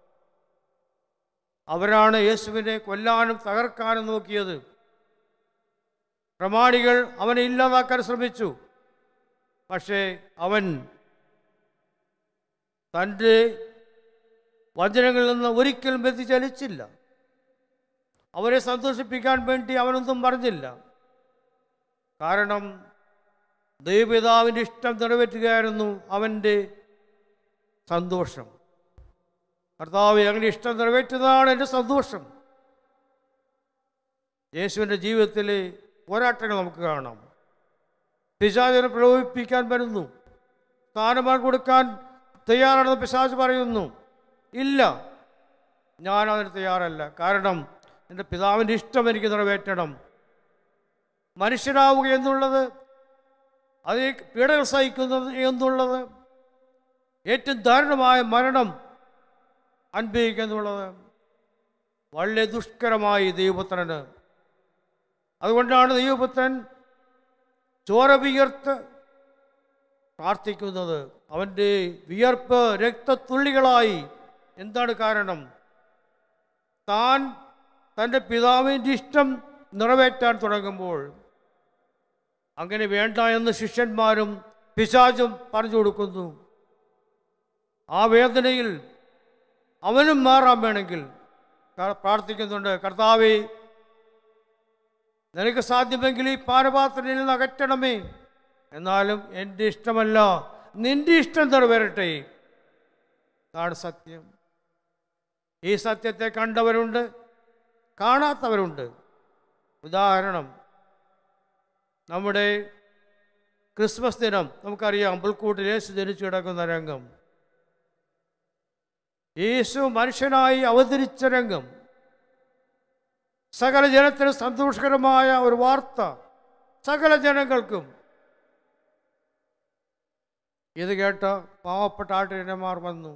B: അവരാണ് യേശുവിനെ കൊല്ലാനും തകർക്കാനും നോക്കിയത് പ്രമാണികൾ അവനെ ഇല്ലാതാക്കാൻ ശ്രമിച്ചു പക്ഷേ അവൻ തൻ്റെ വചനങ്ങളിൽ നിന്ന് ഒരിക്കലും വ്യതിചലിച്ചില്ല അവരെ സന്തോഷിപ്പിക്കാൻ വേണ്ടി അവനൊന്നും പറഞ്ഞില്ല കാരണം ദൈവപിതാവിൻ്റെ ഇഷ്ടം നിറവേറ്റുകയായിരുന്നു അവൻ്റെ സന്തോഷം കർത്താവ് അങ്ങനെ ഇഷ്ടം നിറവേറ്റുന്നതാണ് എൻ്റെ സന്തോഷം യേശുവിൻ്റെ ജീവിതത്തിലെ പോരാട്ടങ്ങൾ നമുക്ക് കാണാം പിശാചിനെ പ്രലോഭിപ്പിക്കാൻ വരുന്നു സ്ഥാനമാൻ കൊടുക്കാൻ തയ്യാറാണെന്ന് പിശാജ് പറയുന്നു ഇല്ല ഞാൻ അതിന് തയ്യാറല്ല കാരണം എൻ്റെ പിതാവിൻ്റെ ഇഷ്ടം എനിക്ക് നിറവേറ്റണം മനുഷ്യനാവുക എന്നുള്ളത് അതിൽ പീഡകൾ സഹിക്കുന്നത് എന്നുള്ളത് ഏറ്റവും ദാരുണമായ മരണം അനുഭവിക്കുക എന്നുള്ളത് വളരെ ദുഷ്കരമായി ദൈവപുത്രന് അതുകൊണ്ടാണ് ദൈവപുത്രൻ ചോര വിയർത്ത് പ്രാർത്ഥിക്കുന്നത് അവൻ്റെ വിയർപ്പ് രക്തത്തുള്ളികളായി എന്താണ് കാരണം താൻ തൻ്റെ പിതാവിൻ്റെ ഇഷ്ടം നിറവേറ്റാൻ തുടങ്ങുമ്പോൾ അങ്ങനെ വേണ്ട എന്ന് ശിഷ്യന്മാരും പിശാചും പറഞ്ഞു കൊടുക്കുന്നു ആ വേദനയിൽ അവനും മാറാൻ വേണമെങ്കിൽ ക- പ്രാർത്ഥിക്കുന്നുണ്ട് കർത്താവേ നിനക്ക് സാധ്യമെങ്കിൽ ഈ പാനപാത്രത്തിൽ നിന്ന് അകറ്റണമേ എന്നാലും എൻ്റെ ഇഷ്ടമല്ല നിന്റെ ഇഷ്ടം നിറവേറട്ടെ അതാണ് സത്യം ഈ സത്യത്തെ കണ്ടവരുണ്ട് കാണാത്തവരുണ്ട് ഉദാഹരണം നമ്മുടെ ക്രിസ്മസ് ദിനം നമുക്കറിയാം പുൽക്കൂട്ടിൽ യേശു ജനിച്ചു കിടക്കുന്ന രംഗം യേശു മനുഷ്യനായി അവതരിച്ച രംഗം സകല ജനത്തിന് സന്തോഷകരമായ ഒരു വാർത്ത സകല ജനങ്ങൾക്കും ഇത് കേട്ട പാവപ്പെട്ട ആട്ടിടയന്മാർ വന്നു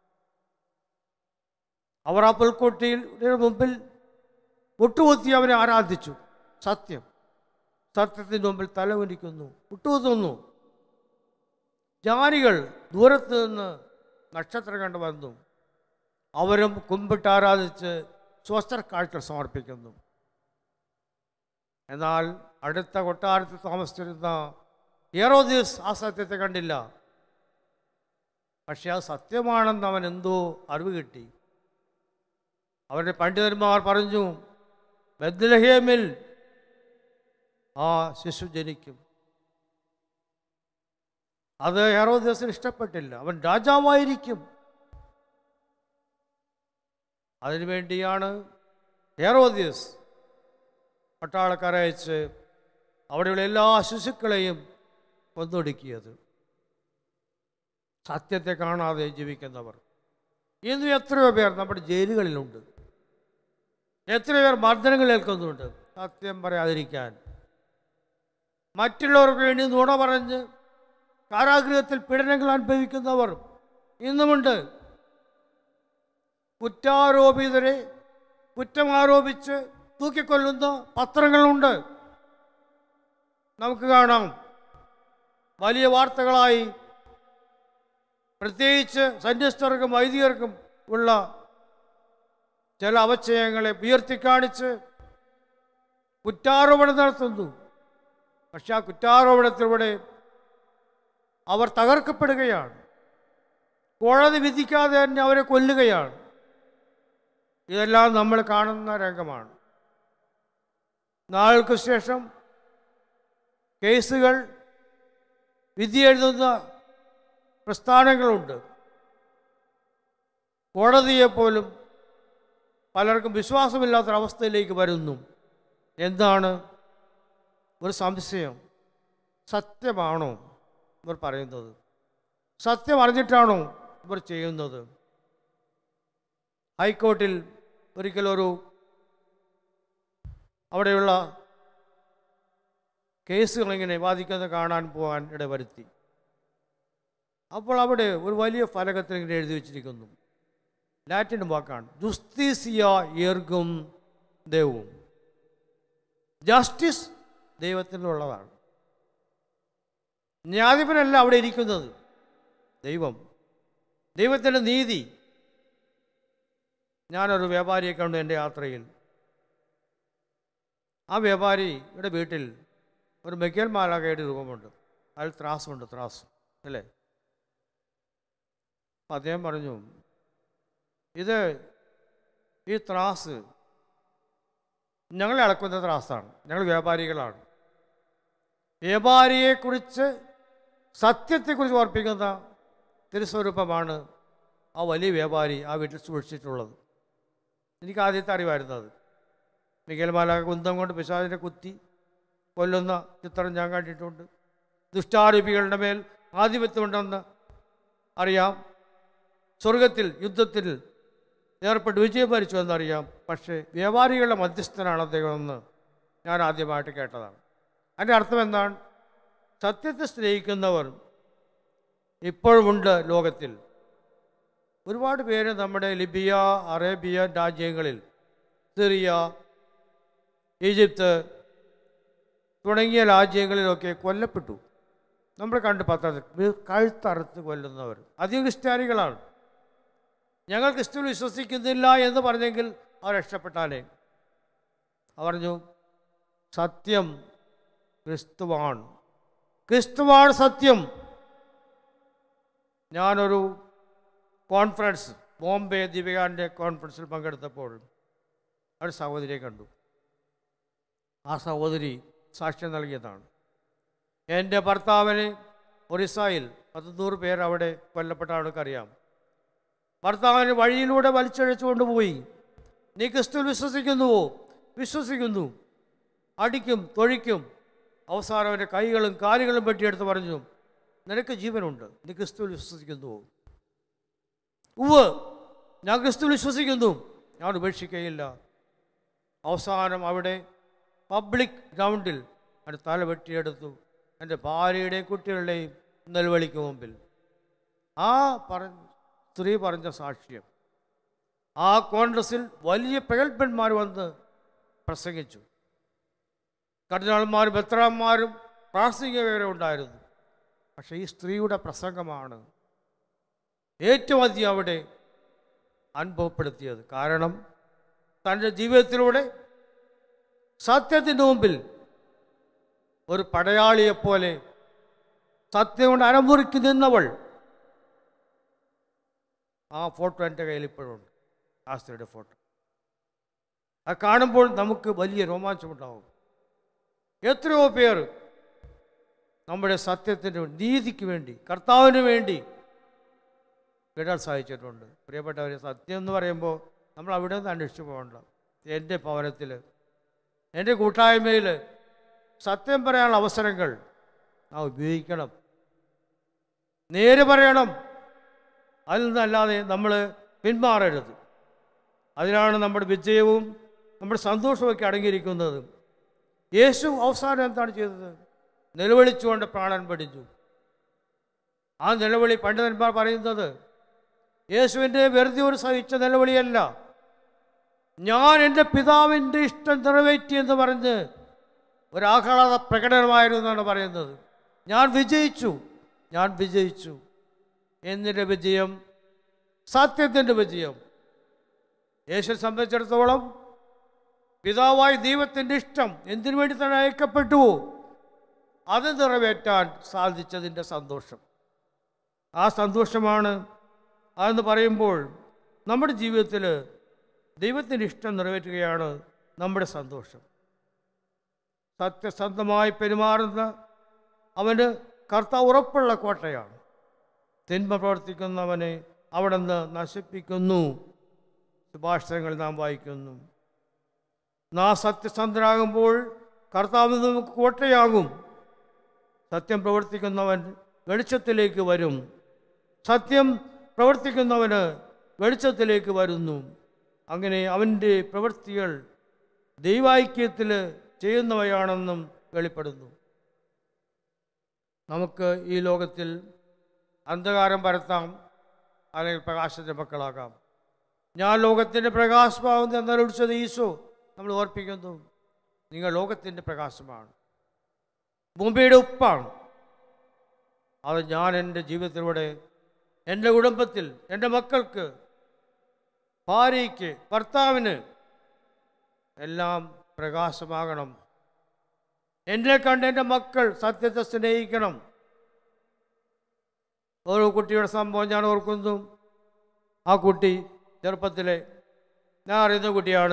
B: അവർ ആ പുൽക്കൊട്ടിയുടെ മുമ്പിൽ മുട്ടുകുത്തി അവനെ ആരാധിച്ചു സത്യം സത്യത്തിൻ്റെ മുമ്പിൽ തലകുനിക്കുന്നു മുട്ടുകുത്തുന്നു ജാനികൾ ദൂരത്ത് നിന്ന് നക്ഷത്രം കണ്ട് വന്നു അവരും കുമ്പിട്ട് ആരാധിച്ച് സ്വസ്ത്ര കാഴ്ച സമർപ്പിക്കുന്നു എന്നാൽ അടുത്ത കൊട്ടാരത്തിൽ താമസിച്ചിരുന്ന ഏറോദിയസ് ആ സത്യത്തെ കണ്ടില്ല പക്ഷെ അത് സത്യമാണെന്ന് അവൻ എന്തോ അറിവ് കിട്ടി അവരുടെ പണ്ഡിതന്മാർ പറഞ്ഞു ബദ്ലഹേമിൽ ആ ശിശു ജനിക്കും അത് ഹെറോദ്യസിന് ഇഷ്ടപ്പെട്ടില്ല അവൻ രാജാവായിരിക്കും അതിനുവേണ്ടിയാണ് ഹെറോദ്യസ് പട്ടാളക്കാരെ അയച്ച് അവിടെയുള്ള എല്ലാ ശിശുക്കളെയും കൊന്നൊടുക്കിയത് സത്യത്തെ കാണാതെ ജീവിക്കുന്നവർ ഇന്നും എത്രയോ പേർ നമ്മുടെ ജയിലുകളിലുണ്ട് എത്രയോ പേർ മർദ്ദനങ്ങൾ ഏൽക്കുന്നുണ്ട് സത്യം പറയാതിരിക്കാൻ മറ്റുള്ളവർക്ക് വേണ്ടി നുണ പറഞ്ഞ് കാരാഗൃഹത്തിൽ പീഡനങ്ങൾ അനുഭവിക്കുന്നവർ ഇന്നുമുണ്ട് കുറ്റാരോപിതരെ കുറ്റമാരോപിച്ച് തൂക്കിക്കൊല്ലുന്ന പത്രങ്ങളുണ്ട് നമുക്ക് കാണാം വലിയ വാർത്തകളായി പ്രത്യേകിച്ച് സന്യസ്തർക്കും വൈദികർക്കും ഉള്ള ചില അവച്ചയങ്ങളെ ഉയർത്തിക്കാണിച്ച് കുറ്റാരോപണം നടത്തുന്നു പക്ഷെ ആ കുറ്റാരോപണത്തിലൂടെ അവർ തകർക്കപ്പെടുകയാണ് കോടതി വിധിക്കാതെ തന്നെ അവരെ കൊല്ലുകയാണ് ഇതെല്ലാം നമ്മൾ കാണുന്ന രംഗമാണ് നാളുകൾക്ക് ശേഷം കേസുകൾ വിധി എഴുതുന്ന പ്രസ്ഥാനങ്ങളുണ്ട് കോടതിയെപ്പോലും പലർക്കും വിശ്വാസമില്ലാത്തൊരവസ്ഥയിലേക്ക് വരുന്നു എന്താണ് ഒരു സംശയം സത്യമാണോ ഇവർ പറയുന്നത് സത്യം അറിഞ്ഞിട്ടാണോ ഇവർ ചെയ്യുന്നത് ഹൈക്കോർട്ടിൽ ഒരിക്കലൊരു അവിടെയുള്ള കേസുകൾ ഇങ്ങനെ വാദിക്കുന്നത് കാണാൻ പോകാൻ ഇടവരുത്തി അപ്പോൾ അവിടെ ഒരു വലിയ ഫലകത്തിൽ ഇങ്ങനെ എഴുതി വെച്ചിരിക്കുന്നു ലാറ്റിൻ വാക്കാണ് ജുസ്തീസിയ ഏർഗും ദൈവവും ജസ്റ്റിസ് ദൈവത്തിനുള്ളതാണ് ന്യായാധിപനല്ല അവിടെ ഇരിക്കുന്നത് ദൈവം ദൈവത്തിൻ്റെ നീതി ഞാനൊരു വ്യാപാരിയെ കണ്ടു എൻ്റെ യാത്രയിൽ ആ വ്യാപാരിയുടെ വീട്ടിൽ ഒരു മെക്കൽ മാലാകയുടെ രൂപമുണ്ട് അതിൽ ത്രാസുണ്ട് ത്രാസ് അല്ലേ അപ്പം അദ്ദേഹം പറഞ്ഞു ഇത് ഈ ത്രാസ് ഞങ്ങളെ അളക്കുന്ന ത്രാസാണ് ഞങ്ങൾ വ്യാപാരികളാണ് വ്യാപാരിയെക്കുറിച്ച് സത്യത്തെക്കുറിച്ച് ഓർപ്പിക്കുന്ന തിരുസ്വരൂപമാണ് ആ വലിയ വ്യാപാരി ആ വീട്ടിൽ സൂക്ഷിച്ചിട്ടുള്ളത് എനിക്ക് ആദ്യത്തെ അറിവായിരുന്നു അത് മികൽമാല കുന്തം കൊണ്ട് പിശാചിനെ കുത്തി കൊല്ലുന്ന ചിത്രം ഞാൻ കണ്ടിട്ടുണ്ട് ദുഷ്ടാരൂപികളുടെ മേൽ ആധിപത്യമുണ്ടെന്ന് അറിയാം സ്വർഗത്തിൽ യുദ്ധത്തിൽ ഏർപ്പെട്ട് വിജയം ഭരിച്ചു എന്നറിയാം പക്ഷേ വ്യാപാരികളുടെ മധ്യസ്ഥനാണ് അദ്ദേഹം എന്ന് ഞാൻ ആദ്യമായിട്ട് കേട്ടതാണ് അതിൻ്റെ അർത്ഥം എന്താണ് സത്യത്തെ സ്നേഹിക്കുന്നവർ ഇപ്പോഴുമുണ്ട് ലോകത്തിൽ ഒരുപാട് പേര് നമ്മുടെ ലിബിയ അറേബ്യ രാജ്യങ്ങളിൽ സിറിയ ഈജിപ്ത് തുടങ്ങിയ രാജ്യങ്ങളിലൊക്കെ കൊല്ലപ്പെട്ടു നമ്മൾ കണ്ട് പത്രത്തിൽ കഴുത്തറുത്ത് കൊല്ലുന്നവർ അധികം ക്രിസ്ത്യാനികളാണ് ഞങ്ങൾ ക്രിസ്തു വിശ്വസിക്കുന്നില്ല എന്ന് പറഞ്ഞെങ്കിൽ അവർ രക്ഷപ്പെട്ടാലേ അവർ പറഞ്ഞു സത്യം ക്രിസ്തുവാണ് ക്രിസ്തുവാണ് സത്യം ഞാനൊരു കോൺഫറൻസ് ബോംബെ ദീപികാൻ്റെ കോൺഫറൻസിൽ പങ്കെടുത്തപ്പോൾ ഒരു സഹോദരിയെ കണ്ടു ആ സഹോദരി സാക്ഷ്യം നൽകിയതാണ് എൻ്റെ ഭർത്താവിന് ഒറീസയിൽ പത്തുനൂറ് പേർ അവിടെ കൊല്ലപ്പെട്ട ആൾക്കറിയാം ഭർത്താവിന് വഴിയിലൂടെ വലിച്ചഴച്ചു കൊണ്ടുപോയി നീ ക്രിസ്തു വിശ്വസിക്കുന്നുവോ വിശ്വസിക്കുന്നു അടിക്കും തൊഴിക്കും അവസാനം അവൻ്റെ കൈകളും കാലുകളും വെട്ടിയെടുത്ത് പറഞ്ഞു നിനക്ക് ജീവനുണ്ട് നീ ക്രിസ്തുവിൽ വിശ്വസിക്കുന്നുവോ ഉവ് ഞാൻ ക്രിസ്തുവിൽ വിശ്വസിക്കുന്നു ഞാൻ ഉപേക്ഷിക്കുകയില്ല അവസാനം അവിടെ പബ്ലിക് ഗ്രൗണ്ടിൽ എൻ്റെ തല വെട്ടിയെടുത്തു എൻ്റെ ഭാര്യയുടെയും കുട്ടികളുടെയും നെൽവഴിക്ക് മുമ്പിൽ ആ പറഞ്ഞ സ്ത്രീ പറഞ്ഞ സാക്ഷ്യം ആ കോൺഗ്രസിൽ വലിയ പ്രഗത്ഭന്മാർ വന്ന് പ്രസംഗിച്ചു കർദിനാൾമാരും ബത്രാന്മാരും പ്രാസംഗികരെ ഉണ്ടായിരുന്നു പക്ഷേ ഈ സ്ത്രീയുടെ പ്രസംഗമാണ് ഏറ്റവും അധികം അവിടെ അനുഭവപ്പെടുത്തിയത് കാരണം തൻ്റെ ജീവിതത്തിലൂടെ സത്യത്തിൻ്റെ മുമ്പിൽ ഒരു പടയാളിയെപ്പോലെ സത്യം കൊണ്ട് അരമുറിക്ക് നിന്നവൾ ആ ഫോട്ടോ എൻ്റെ കയ്യിൽ ഇപ്പോഴുണ്ട് ആ സ്ത്രീയുടെ ഫോട്ടോ അത് കാണുമ്പോൾ നമുക്ക് വലിയ രോമാഞ്ചമുണ്ടാവും എത്രയോ പേർ നമ്മുടെ സത്യത്തിന് നീതിക്ക് വേണ്ടി കർത്താവിന് വേണ്ടി വിടാൻ സാധിച്ചിട്ടുണ്ട് പ്രിയപ്പെട്ടവരെ സത്യം എന്ന് പറയുമ്പോൾ നമ്മൾ അവിടെ നിന്ന് അന്വേഷിച്ച് പോകണ്ട എൻ്റെ ഭവനത്തിൽ എൻ്റെ കൂട്ടായ്മയിൽ സത്യം പറയാനുള്ള അവസരങ്ങൾ നാം ഉപയോഗിക്കണം നേര് പറയണം അതിൽ നിന്നല്ലാതെ നമ്മൾ പിന്മാറരുത് അതിലാണ് നമ്മുടെ വിജയവും നമ്മുടെ സന്തോഷമൊക്കെ അടങ്ങിയിരിക്കുന്നത് യേശു അവസാനം എന്താണ് ചെയ്തത് നിലവിളിച്ചുകൊണ്ട് പ്രാണൻ പഠിച്ചു ആ നിലവിളി പണ്ഡിതന്മാർ പറയുന്നത് യേശുവിൻ്റെ വെറുതെ ഒരു സഹിച്ച നിലവിളിയല്ല ഞാൻ എൻ്റെ പിതാവിൻ്റെ ഇഷ്ടം നിറവേറ്റി എന്ന് പറഞ്ഞ് ഒരാഹ്ലാദ പ്രകടനമായിരുന്നു എന്നാണ് പറയുന്നത് ഞാൻ വിജയിച്ചു ഞാൻ വിജയിച്ചു എന്നിൻ്റെ വിജയം സത്യത്തിൻ്റെ വിജയം യേശുവിനെ സംബന്ധിച്ചിടത്തോളം പിതാവായ ദൈവത്തിൻ്റെ ഇഷ്ടം എന്തിനു വേണ്ടി തന്നെ അയക്കപ്പെട്ടു അത് നിറവേറ്റാൻ സാധിച്ചതിൻ്റെ സന്തോഷം ആ സന്തോഷമാണ് അതെന്ന് പറയുമ്പോൾ നമ്മുടെ ജീവിതത്തിൽ ദൈവത്തിൻ്റെ ഇഷ്ടം നിറവേറ്റുകയാണ് നമ്മുടെ സന്തോഷം സത്യസന്ധമായി പെരുമാറുന്ന അവന് കർത്താവ് ഉറപ്പുള്ള കോട്ടയാണ് തിന്മ പ്രവർത്തിക്കുന്നവനെ അവിടെ നിന്ന് നശിപ്പിക്കുന്നു സുഭാഷിതങ്ങൾ നാം വായിക്കുന്നു നാം സത്യസന്ധരാകുമ്പോൾ കർത്താവ് നമുക്ക് കോട്ടയാകും സത്യം പ്രവർത്തിക്കുന്നവൻ വെളിച്ചത്തിലേക്ക് വരും സത്യം പ്രവർത്തിക്കുന്നവന് വെളിച്ചത്തിലേക്ക് വരുന്നു അങ്ങനെ അവൻ്റെ പ്രവൃത്തികൾ ദൈവാൈക്യത്തിൽ ചെയ്യുന്നവയാണെന്നും വെളിപ്പെടുന്നു നമുക്ക് ഈ ലോകത്തിൽ അന്ധകാരം പരത്താം അല്ലെങ്കിൽ പ്രകാശത്തിൻ്റെ മക്കളാകാം ഞാൻ ലോകത്തിൻ്റെ പ്രകാശമാകുന്ന എന്നറിയിച്ചത് ഈശോ നമ്മൾ ഓർപ്പിക്കുന്നു നിങ്ങൾ ലോകത്തിൻ്റെ പ്രകാശമാണ് ഭൂമിയുടെ ഉപ്പാണ് അത് ഞാൻ എൻ്റെ ജീവിതത്തിലൂടെ എൻ്റെ കുടുംബത്തിൽ എൻ്റെ മക്കൾക്ക് ഭാര്യയ്ക്ക് ഭർത്താവിന് എല്ലാം പ്രകാശമാകണം എന്നെ കണ്ട് എൻ്റെ മക്കൾ സത്യത്തെ സ്നേഹിക്കണം ഓരോ കുട്ടിയുടെ സംഭവം ഞാൻ ഓർക്കുന്നു ആ കുട്ടി ചെറുപ്പത്തിലെ ഞാൻ അറിയുന്ന കുട്ടിയാണ്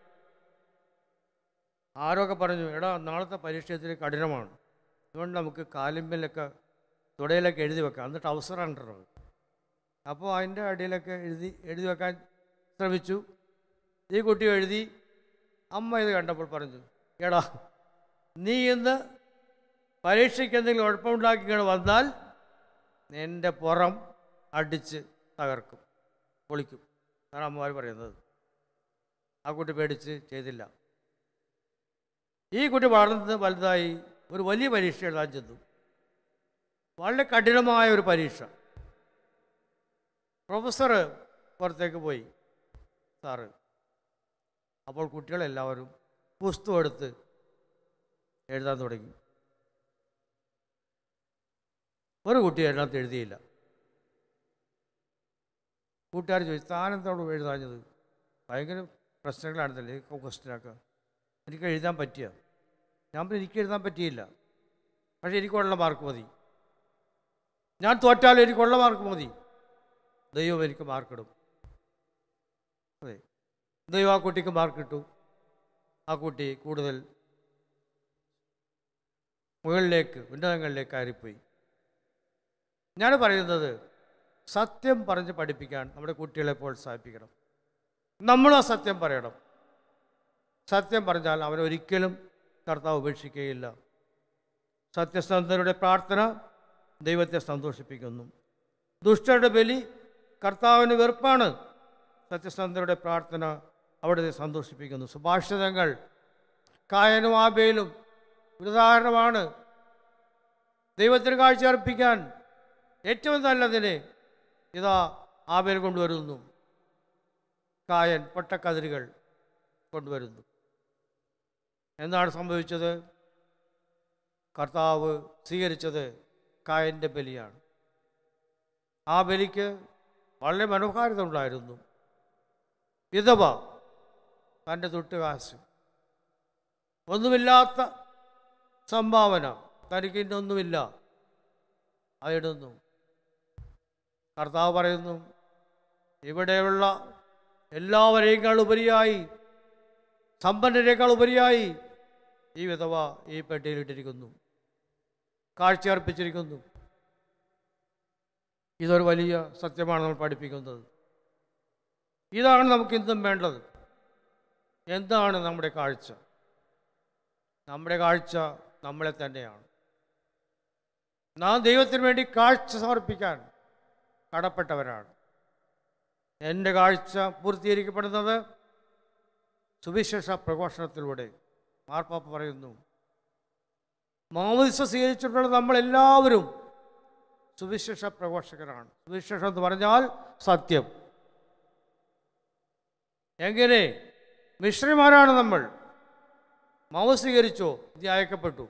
B: ആരൊക്കെ പറഞ്ഞു എടാ നാളത്തെ പരീക്ഷ ഇത്തിരി കഠിനമാണ് അതുകൊണ്ട് നമുക്ക് കാലിമ്പിലൊക്കെ തുടയിലൊക്കെ എഴുതി വെക്കാം എന്നിട്ട് അവസരം ഉണ്ടല്ലോ അപ്പോൾ അതിൻ്റെ അടിയിലൊക്കെ എഴുതി എഴുതി വെക്കാൻ ശ്രമിച്ചു ഈ കുട്ടി എഴുതി അമ്മ ഇത് കണ്ടപ്പോൾ പറഞ്ഞു എടാ നീ ഇന്ന് പരീക്ഷയ്ക്ക് എന്തെങ്കിലും കുഴപ്പമുണ്ടാക്കി ഇങ്ങോട്ട് വന്നാൽ എൻ്റെ പുറം അടിച്ച് തകർക്കും പൊളിക്കും അതാണ് അമ്മമാർ പറയുന്നത് ആ കുട്ടി പേടിച്ച് ചെയ്തില്ല ഈ കുട്ടി വളർന്ന് വലുതായി ഒരു വലിയ പരീക്ഷ എഴുതാൻ ചെന്നു വളരെ കഠിനമായ ഒരു പരീക്ഷ പ്രൊഫസർ പുറത്തേക്ക് പോയി സാറ് അപ്പോൾ കുട്ടികളെല്ലാവരും പുസ്തകം എടുത്ത് എഴുതാൻ തുടങ്ങി ഒരു കുട്ടി അതിനകത്ത് എഴുതിയില്ല കൂട്ടുകാർ ചോദിച്ചു താനെന്തോട് എഴുതാഞ്ഞത് ഭയങ്കര പ്രശ്നങ്ങളാണെന്നല്ലേ ക്വസ്റ്റ്യനൊക്കെ എനിക്ക് എഴുതാൻ പറ്റിയ ഞാൻ പറഞ്ഞു, എനിക്ക് എഴുതാൻ പറ്റിയില്ല പക്ഷേ എനിക്കുള്ള മാർക്ക് മതി ഞാൻ തോറ്റാലും എനിക്കുള്ള മാർക്ക് മതി ദൈവം എനിക്ക് മാർക്കിടും അതെ ദൈവം ആ കുട്ടിക്ക് മാർക്ക് കിട്ടു ആ കുട്ടി കൂടുതൽ മുകളിലേക്ക് ഉന്നതങ്ങളിലേക്ക് കയറിപ്പോയി ഞാൻ പറയുന്നത് സത്യം പറഞ്ഞ് പഠിപ്പിക്കാൻ നമ്മുടെ കുട്ടികളെ പ്രോത്സാഹിപ്പിക്കണം നമ്മളും ആ സത്യം പറയണം സത്യം പറഞ്ഞാൽ അവനൊരിക്കലും കർത്താവ് ഉപേക്ഷിക്കുകയില്ല സത്യസന്ധരുടെ പ്രാർത്ഥന ദൈവത്തെ സന്തോഷിപ്പിക്കുന്നു ദുഷ്ടരുടെ ബലി കർത്താവിന് വെറുപ്പാണ് സത്യസന്ധരുടെ പ്രാർത്ഥന അവിടുത്തെ സന്തോഷിപ്പിക്കുന്നു സുഭാഷിതങ്ങൾ കായനും ആബേലും ഒരു ഉദാഹരണമാണ് ദൈവത്തിന് കാഴ്ച അർപ്പിക്കാൻ ഏറ്റവും നല്ലതിനെ ഇതാ ആബേൽ കൊണ്ടുവരുന്നു കായൻ പൊട്ടക്കതിരുകൾ കൊണ്ടുവരുന്നു എന്താണ് സംഭവിച്ചത് കർത്താവ് സ്വീകരിച്ചത് കായൻ്റെ ബലിയാണ് ആ ബലിക്ക് വളരെ മനോഹാരിത ഉണ്ടായിരുന്നു വിധവ തൻ്റെ തൊട്ടുകാശ് ഒന്നുമില്ലാത്ത സംഭാവന തനിക്ക് ഇന്നൊന്നുമില്ല അതിടുന്നു കർത്താവ് പറയുന്നു ഇവിടെയുള്ള എല്ലാവരെയേക്കാൾ ഉപരിയായി സമ്പന്നരേക്കാൾ ഉപരിയായി ഈ വിധവ ഈ പെട്ടിയിലിട്ടിരിക്കുന്നു കാഴ്ച അർപ്പിച്ചിരിക്കുന്നു ഇതൊരു വലിയ സത്യമാണ് നമ്മൾ പഠിപ്പിക്കുന്നത് ഇതാണ് നമുക്ക് ഇന്നും വേണ്ടത് എന്താണ് നമ്മുടെ കാഴ്ച നമ്മുടെ കാഴ്ച നമ്മളെ തന്നെയാണ് നാം ദൈവത്തിന് വേണ്ടി കാഴ്ച സമർപ്പിക്കാൻ കടപ്പെട്ടവരാണ് എൻ്റെ കാഴ്ച പൂർത്തീകരിക്കപ്പെടുന്നത് സുവിശേഷ പ്രഘോഷണത്തിലൂടെ മാർപ്പാപ്പ പറയുന്നു മാമോദിസ സ്വീകരിച്ചിട്ടുള്ള നമ്മളെല്ലാവരും സുവിശേഷ പ്രഘോഷകരാണ് സുവിശേഷം എന്ന് പറഞ്ഞാൽ സത്യം എങ്ങനെ മിശ്രിമാരാണ് നമ്മൾ മാവ സ്വീകരിച്ചോ ഇത് അയക്കപ്പെട്ടു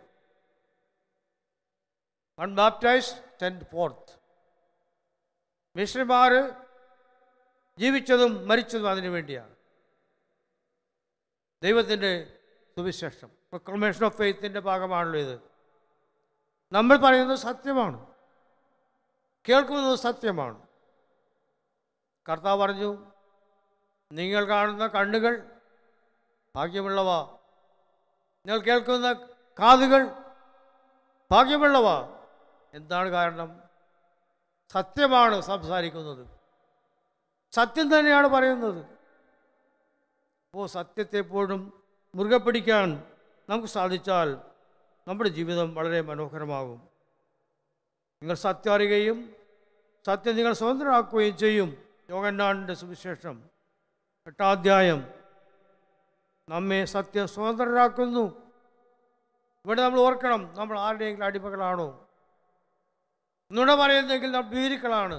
B: അൺബാപ്റ്റൈസ് സെൻഡ് ഫോർത്ത് മിശ്രിമാർ ജീവിച്ചതും മരിച്ചതും അതിനു വേണ്ടിയാണ് ദൈവത്തിൻ്റെ സുവിശേഷം പ്രൊക്ലമേഷൻ ഓഫ് ഫെയ്ത്തിൻ്റെ ഭാഗമാണല്ലോ ഇത് നമ്മൾ പറയുന്നത് സത്യമാണ് കേൾക്കുന്നത് സത്യമാണ് കർത്താവ് പറഞ്ഞു നിങ്ങൾ കാണുന്ന കണ്ണുകൾ ഭാഗ്യമുള്ളവ നിങ്ങൾ കേൾക്കുന്ന കാതുകൾ ഭാഗ്യമുള്ളവ എന്താണ് കാരണം സത്യമാണ് സംസാരിക്കുന്നത് സത്യം തന്നെയാണ് പറയുന്നത് അപ്പോൾ സത്യത്തെ എപ്പോഴും മുറുകെ പിടിക്കാൻ നമുക്ക് സാധിച്ചാൽ നമ്മുടെ ജീവിതം വളരെ മനോഹരമാകും നിങ്ങൾ സത്യം അറിയുകയും സത്യം നിങ്ങൾ സ്വതന്ത്രമാക്കുകയും ചെയ്യും യോഗന്നാടിൻ്റെ സുവിശേഷം എട്ടാധ്യായം നമ്മെ സത്യം സ്വതന്ത്രരാക്കുന്നു ഇവിടെ നമ്മൾ ഓർക്കണം നമ്മൾ ആരുടെയെങ്കിലും അടിമകളാണോ നുണ പറയുന്നെങ്കിൽ നാം ഭീരുക്കളാണ്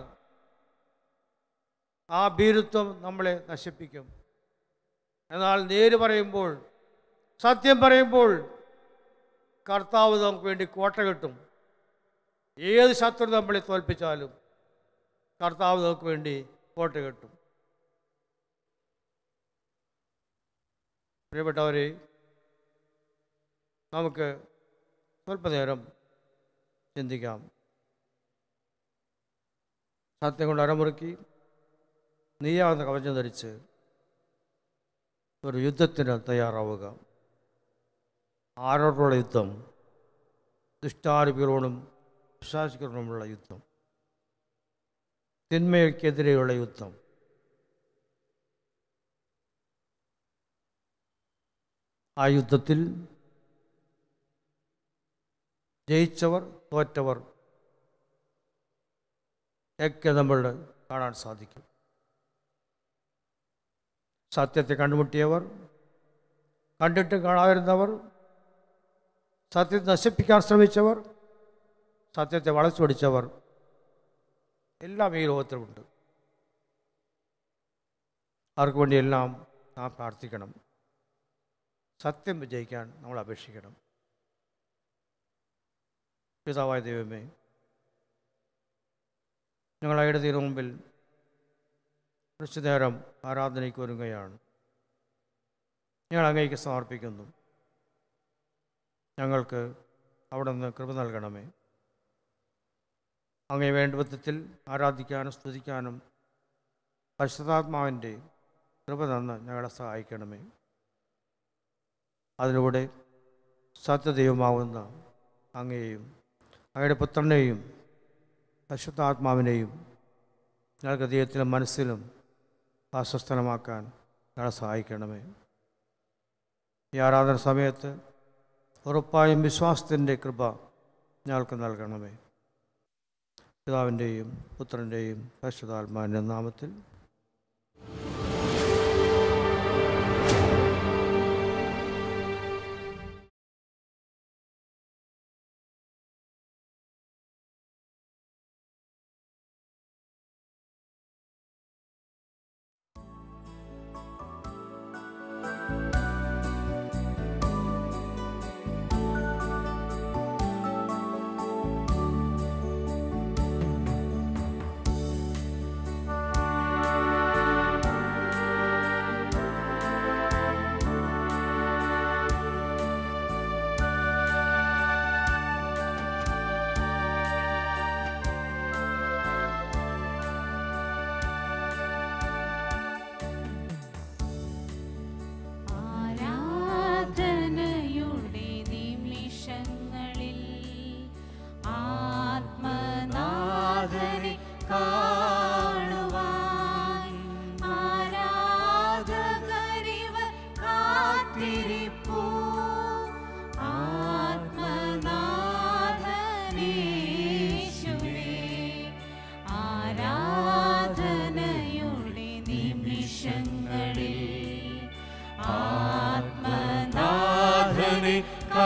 B: ആ ഭീരുത്വം നമ്മളെ നശിപ്പിക്കും എന്നാൽ നേര് പറയുമ്പോൾ സത്യം പറയുമ്പോൾ കർത്താവ് നമുക്ക് വേണ്ടി കോട്ട കിട്ടും ഏത് ശത്രു നമ്മളെ തോൽപ്പിച്ചാലും കർത്താവ് നമുക്ക് വേണ്ടി കോട്ട കിട്ടും പ്രിയപ്പെട്ടവരെ നമുക്ക് സ്വല്പനേരം ചിന്തിക്കാം സത്യം കൊണ്ട് അരമുറുക്കി നീയാവുന്ന കവചം ധരിച്ച് ഒരു യുദ്ധത്തിന് തയ്യാറാവുക ആരോടുള്ള യുദ്ധം ദുഷ്ടാരൂപികളോടും വിശ്വാസികളോടുമുള്ള യുദ്ധം തിന്മയ്ക്കെതിരെയുള്ള യുദ്ധം ആ യുദ്ധത്തിൽ ജയിച്ചവർ തോറ്റവർ ഒക്കെ നമ്മൾ കാണാൻ സാധിക്കും സത്യത്തെ കണ്ടുമുട്ടിയവർ കണ്ടിട്ട് കാണാതിരുന്നവർ സത്യത്തെ നശിപ്പിക്കാൻ ശ്രമിച്ചവർ സത്യത്തെ വളച്ചൊടിച്ചവർ എല്ലാം ഈ ലോകത്തിലുണ്ട് അവർക്ക് വേണ്ടിയെല്ലാം നാം പ്രാർത്ഥിക്കണം സത്യം വിജയിക്കാൻ നമ്മൾ അപേക്ഷിക്കണം പിതാവായ ദൈവമേ ഞങ്ങൾ അയുടെ മുമ്പിൽ കുറച്ചു നേരം ആരാധനയ്ക്ക് ഒരുങ്ങുകയാണ് ഞങ്ങൾ അങ്ങേക്ക് സമർപ്പിക്കുന്നു ഞങ്ങൾക്ക് അവിടെ നിന്ന് കൃപ നൽകണമേ അങ്ങേ വേണ്ട വിധത്തിൽ ആരാധിക്കാനും സ്തുതിക്കാനും പരിശുദ്ധാത്മാവിൻ്റെ കൃപ തന്ന് ഞങ്ങളെ സഹായിക്കണമേ അതിലൂടെ സത്യദൈവമാവുന്ന അങ്ങയെയും അങ്ങയുടെ പുത്രനെയും പരിശുദ്ധാത്മാവിനെയും ഞങ്ങൾക്ക് ദൈവത്തിലും മനസ്സിലും അസ്വസ്ഥനമാക്കാൻ ഞങ്ങളെ സഹായിക്കണമേ ഈ ആരാധന സമയത്ത് ഉറപ്പായും വിശ്വാസത്തിൻ്റെ കൃപ ഞങ്ങൾക്ക് നൽകണമേ പിതാവിൻ്റെയും പുത്രൻ്റെയും പരിശുദ്ധാത്മാവിൻ്റെ നാമത്തിൽ
D: അവനെ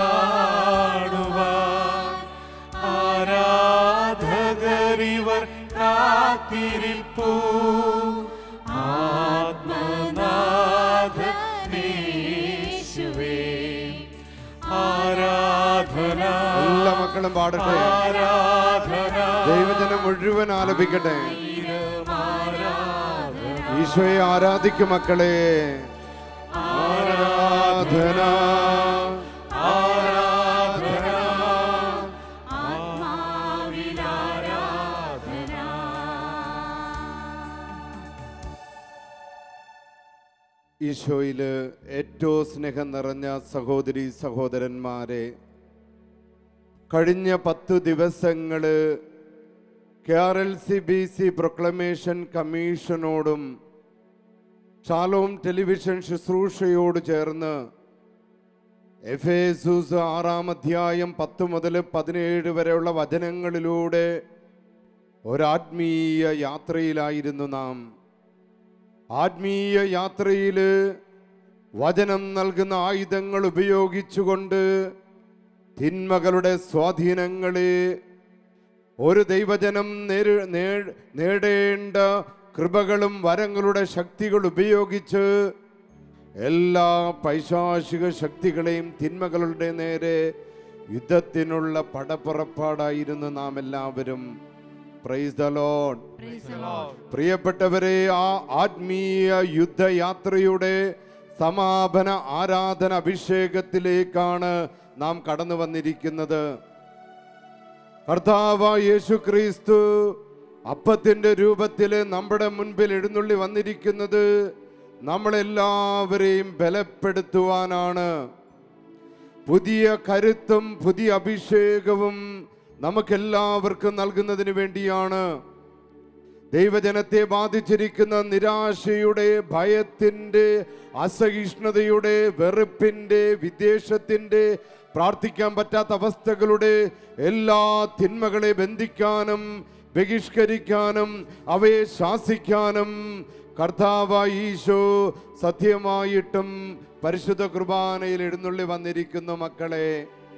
D: കാണുവാൻ ആരാധകരിവർ കാത്തിരിപ്പൂ ആത്മനാഥനേശുവേ ആരാധന
E: എല്ലാ മക്കളും പാടട്ടെ
D: ആരാധന
E: ദൈവജനം മുഴുവൻ ആലപിക്കട്ടെ ഈശോയെ ആരാധിക്കും മക്കളെ ആരാധന ഈശോയിൽ ഏറ്റവും സ്നേഹം നിറഞ്ഞ സഹോദരി സഹോദരന്മാരെ കഴിഞ്ഞ പത്തു ദിവസങ്ങള് K R L C B C proclamation കമ്മീഷനോടും ഷാലോം ടെലിവിഷൻ ശുശ്രൂഷയോട് ചേർന്ന് എഫേസൂസ് ആറാം അധ്യായം പത്ത് മുതൽ പതിനേഴ് വരെയുള്ള വചനങ്ങളിലൂടെ ഒരാത്മീയ യാത്രയിലായിരുന്നു നാം ആത്മീയ യാത്രയിൽ വചനം നൽകുന്ന ആയുധങ്ങൾ ഉപയോഗിച്ചുകൊണ്ട് തിന്മകളുടെ സ്വാധീനങ്ങളെ ഒരു ദൈവജനം നേരി നേ- നേടേണ്ട കൃപകളും വരങ്ങളുടെ ശക്തികൾ ഉപയോഗിച്ച് എല്ലാ പൈശാചിക ശക്തികളെയും തിന്മകളുടെ നേരെ യുദ്ധത്തിനുള്ള പടപ്പുറപ്പാടായിരുന്നു നാം എല്ലാവരും പ്രൈസ് ദ ലോഡ് പ്രിയപ്പെട്ടവരെ ആ ആത്മീയ യുദ്ധയാത്രയുടെ സമാപന ആരാധന അഭിഷേകത്തിലേക്കാണ് നാം കടന്നു വന്നിരിക്കുന്നത് കർത്താവ് യേശു ക്രിസ്തു അപ്പത്തിന്റെ രൂപത്തിൽ നമ്മുടെ മുൻപിൽ എഴുന്നള്ളി വന്നിരിക്കുന്നത് നമ്മളെല്ലാവരെയും ബലപ്പെടുത്തുവാനാണ് പുതിയ കരുത്തും പുതിയ അഭിഷേകവും നമുക്കെല്ലാവർക്കും നൽകുന്നതിന് വേണ്ടിയാണ് ദൈവജനത്തെ ബാധിച്ചിരിക്കുന്ന നിരാശയുടെ ഭയത്തിൻ്റെ അസഹിഷ്ണുതയുടെ വെറുപ്പിൻ്റെ വിദ്വേഷത്തിൻ്റെ പ്രാർത്ഥിക്കാൻ പറ്റാത്ത അവസ്ഥകളുടെ എല്ലാ തിന്മകളെ ബന്ധിക്കാനും ബഹിഷ്കരിക്കാനും അവയെ ശാസിക്കാനും കർത്താവ് ഈശോ സത്യമായിട്ടും പരിശുദ്ധ കുർബാനയിൽ എഴുന്നള്ളി വന്നിരിക്കുന്നു മക്കളെ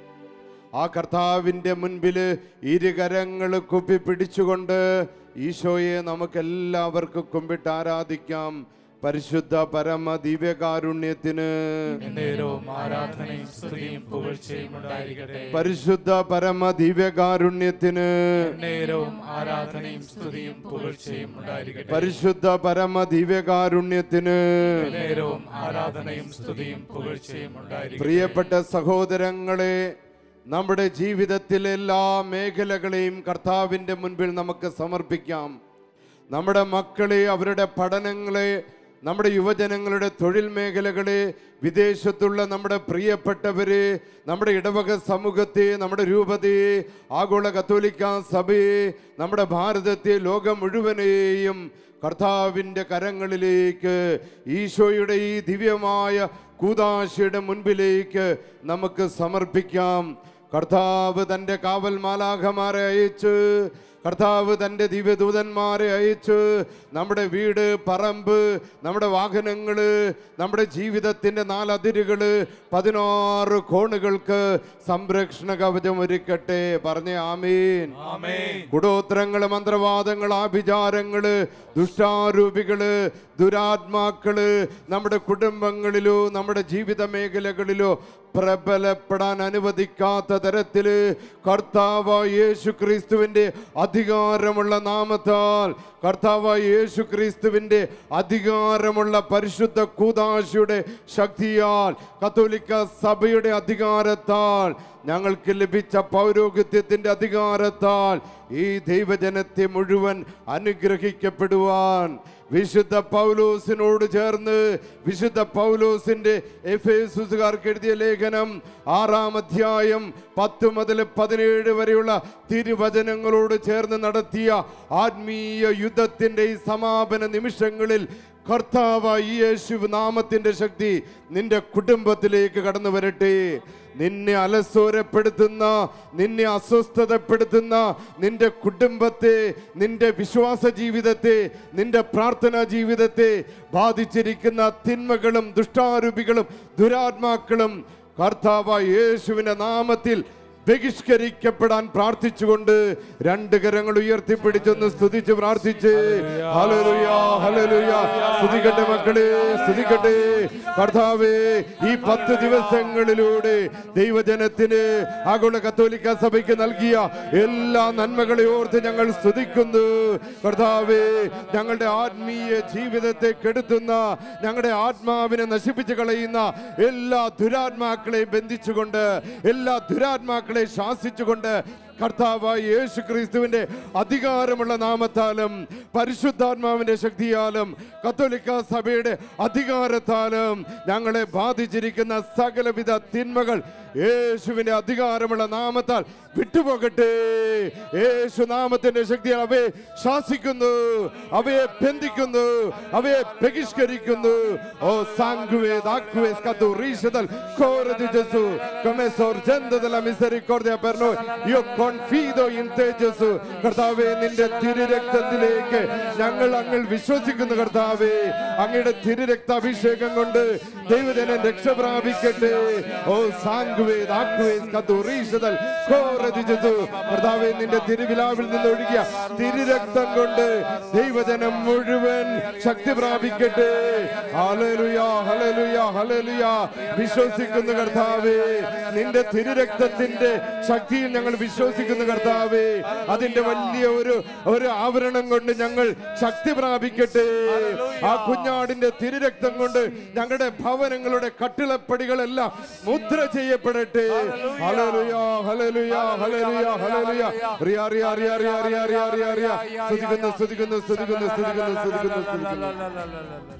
E: ആ കർത്താവിൻ്റെ മുൻപിൽ ഇരുകരങ്ങൾ കുപ്പി പിടിച്ചുകൊണ്ട് ഈശോയെ നമുക്കെല്ലാവർക്കും കുമ്പിട്ട് ആരാധിക്കാം പരിശുദ്ധ പരമ ദിവ്യകാരുണ്യത്തിന്
D: നേരവും ആരാധനയും സ്തുതിയും പുകഴ്ചയും ഉണ്ടായിരിക്കട്ടെ
E: പരിശുദ്ധ പരമ ദിവ്യകാരുണ്യത്തിന്
D: നേരവും ആരാധനയും സ്തുതിയും പുകഴ്ചയും ഉണ്ടായിരിക്കട്ടെ
E: പരിശുദ്ധ പരമ ദിവ്യകാരുണ്യത്തിന്
D: നേരവും ആരാധനയും സ്തുതിയും പുകഴ്ചയും ഉണ്ടായിരിക്കട്ടെ
E: പ്രിയപ്പെട്ട സഹോദരങ്ങളെ നമ്മുടെ ജീവിതത്തിലെ എല്ലാ മേഖലകളെയും കർത്താവിൻ്റെ മുൻപിൽ നമുക്ക് സമർപ്പിക്കാം നമ്മുടെ മക്കളെ അവരുടെ പഠനങ്ങളെ നമ്മുടെ യുവജനങ്ങളുടെ തൊഴിൽ മേഖലകളെ വിദേശത്തുള്ള നമ്മുടെ പ്രിയപ്പെട്ടവരെ നമ്മുടെ ഇടവക സമൂഹത്തെ നമ്മുടെ രൂപതയെ ആഗോള കത്തോലിക്ക സഭയെ നമ്മുടെ ഭാരതത്തെ ലോകം മുഴുവനെയും കർത്താവിൻ്റെ കരങ്ങളിലേക്ക് ഈശോയുടെ ഈ ദിവ്യമായ കൂതാശയുടെ മുൻപിലേക്ക് നമുക്ക് സമർപ്പിക്കാം കർത്താവ് തൻ്റെ കാവൽ മാലാഖമാരെ അയച്ച് കർത്താവ് തൻ്റെ ദിവ്യദൂതന്മാരെ അയച്ച് നമ്മുടെ വീട് പറമ്പ് നമ്മുടെ വാഹനങ്ങള് നമ്മുടെ ജീവിതത്തിൻ്റെ നാലതിരുകള് പതിനാറ് കോണുകൾക്ക് സംരക്ഷണ കവചം ഒരുക്കട്ടെ പറഞ്ഞേ ആമീൻ
D: ആമേൻ
E: കുടോത്രങ്ങള് മന്ത്രവാദങ്ങൾ ആഭിചാരങ്ങള് ദുഷ്ടാരൂപികള് ദുരാത്മാക്കള് നമ്മുടെ കുടുംബങ്ങളിലോ നമ്മുടെ ജീവിത മേഖലകളിലോ പ്രബലപ്പെടാൻ അനുവദിക്കാത്ത തരത്തില് കർത്താവ് യേശു ക്രിസ്തുവിന്റെ അധികാരമുള്ള നാമത്താൽ കർത്താവ് യേശു ക്രിസ്തുവിന്റെ അധികാരമുള്ള പരിശുദ്ധ കൂതാശയുടെ ശക്തിയാൽ കത്തോലിക്ക സഭയുടെ അധികാരത്താൽ ഞങ്ങൾക്ക് ലഭിച്ച പൗരോഹിത്യത്തിന്റെ അധികാരത്താൽ ഈ ദൈവജനത്തെ മുഴുവൻ അനുഗ്രഹിക്കപ്പെടുവാൻ വിശുദ്ധ പൗലോസിനോട് ചേർന്ന് വിശുദ്ധ പൗലോസിന്റെ എഫേസുകാർക്ക് എഴുതിയ ലേഖനം ആറാം അധ്യായം പത്ത് മുതൽ പതിനേഴ് വരെയുള്ള തിരുവചനങ്ങളോട് ചേർന്ന് നടത്തിയ ആത്മീയ യുദ്ധത്തിന്റെ ഈ സമാപന നിമിഷങ്ങളിൽ കർത്താവ് ഈ യേശു നാമത്തിന്റെ ശക്തി നിന്റെ കുടുംബത്തിലേക്ക് കടന്നു വരട്ടെ നിന്നെ അലസോരപ്പെടുത്തുന്ന നിന്നെ അസ്വസ്ഥതപ്പെടുത്തുന്ന നിന്റെ കുടുംബത്തെ നിന്റെ വിശ്വാസ ജീവിതത്തെ നിന്റെ പ്രാർത്ഥനാ ജീവിതത്തെ ബാധിച്ചിരിക്കുന്ന തിന്മകളും ദുഷ്ടാരൂപികളും ദുരാത്മാക്കളും കർത്താവായ യേശുവിന്റെ നാമത്തിൽ ബഹിഷ്കരിക്കപ്പെടാൻ പ്രാർത്ഥിച്ചുകൊണ്ട് രണ്ട് കരങ്ങൾ ഉയർത്തിപ്പിടിച്ചൊന്ന് സ്തുതിച്ച് പ്രാർത്ഥിച്ച് ഹല്ലേലൂയ ഹല്ലേലൂയ സ്തുതിക്കട്ടെ മക്കളെ സ്തുതിക്കട്ടെ കർത്താവേ ഈ പത്ത് ദിവസങ്ങളിലൂടെ ദൈവജനത്തിന് ആഗോള കത്തോലിക്ക സഭയ്ക്ക് നൽകിയ എല്ലാ നന്മകളെ ഓർത്ത് ഞങ്ങൾ സ്തുതിക്കുന്നു കർത്താവേ ഞങ്ങളുടെ ആത്മീയ ജീവിതത്തെ കെടുത്തുന്ന ഞങ്ങളുടെ ആത്മാവിനെ നശിപ്പിച്ചു കളയുന്ന എല്ലാ ദുരാത്മാക്കളെയും ബന്ധിച്ചുകൊണ്ട് എല്ലാ ദുരാത്മാക്കളെ ശാസിച്ചുകൊണ്ട് കർത്താവായ യേശു ക്രിസ്തുവിന്റെ അധികാരമുള്ള നാമത്താലും പരിശുദ്ധാത്മാവിന്റെ ശക്തിയാലും കത്തോലിക്ക സഭയുടെ അധികാരത്താലും ഞങ്ങളെ ബാധിച്ചിരിക്കുന്ന സകലവിധ തിന്മകൾ യേശുവിന്റെ അധികാരമുള്ള നാമത്താൽ വിട്ടുപോകട്ടെ യേശു നാമത്തിന്റെ ശക്തിയാൽ അവയെ ശാസിക്കുന്നു അവയെ ബന്ധിക്കുന്നു അവയെ ബഹിഷ്കരിക്കുന്നു ഓ സാങ്കുവേ ദാക്കുവേ സ്കതു റീഷദൽ കോരതി ജസു come sorgendo della misericordia per noi io confido in te Gesù കർത്താവേ നിന്റെ തിരുരക്തത്തിലേക്ക് ഞങ്ങൾ അങ്ങൾ വിശ്വസിക്കുന്നു കർത്താവേ അങ്ങയുടെ തിരുരക്താഭിഷേകം കൊണ്ട് ദൈവജനം രക്ഷ പ്രാപിക്കട്ടെ ഓ സാങ്കുവേ ദാക്കുവേ സ്കതു റീഷദൽ കോരതി ജസു കർത്താവേ നിന്റെ തിരുവിലാവിൽ നിന്ന് ഒഴുകിയ തിരുരക്തം കൊണ്ട് ദൈവജനം മുഴുവൻ ശക്തി പ്രാപിക്കട്ടെ ഹല്ലേലൂയ ഹല്ലേലൂയ ഹല്ലേലൂയ വിശ്വസിക്കുന്നു കർത്താവേ നിന്റെ തിരുരക്തത്തിന്റെ ശക്തിയിൽ ഞങ്ങൾ വിശ്വസിക്കുന്നു കർത്താവേ അതിന്റെ വലിയ ഒരു ഒരു ആവരണം കൊണ്ട് ഞങ്ങൾ ശക്തി പ്രാപിക്കട്ടെ ആ കുഞ്ഞാടിന്റെ തിരുരക്തം കൊണ്ട് ഞങ്ങളുടെ ഭവനങ്ങളുടെ കട്ടിളപ്പടികളെല്ലാം മുദ്ര ചെയ്യപ്പെടട്ടെ ഹല്ലേലൂയ ഹല്ലേലൂയ ഹല്ലേലൂയ ഹല്ലേലൂയ റിയ റിയ റിയ റിയ റിയ റിയ റിയ റിയ സ്തുതിക്കുന്നു സ്തുതിക്കുന്നു സ്തുതിക്കുന്നു സ്തുതിക്കുന്നു സ്തുതിക്കുന്നു സ്തുതിക്കുന്നു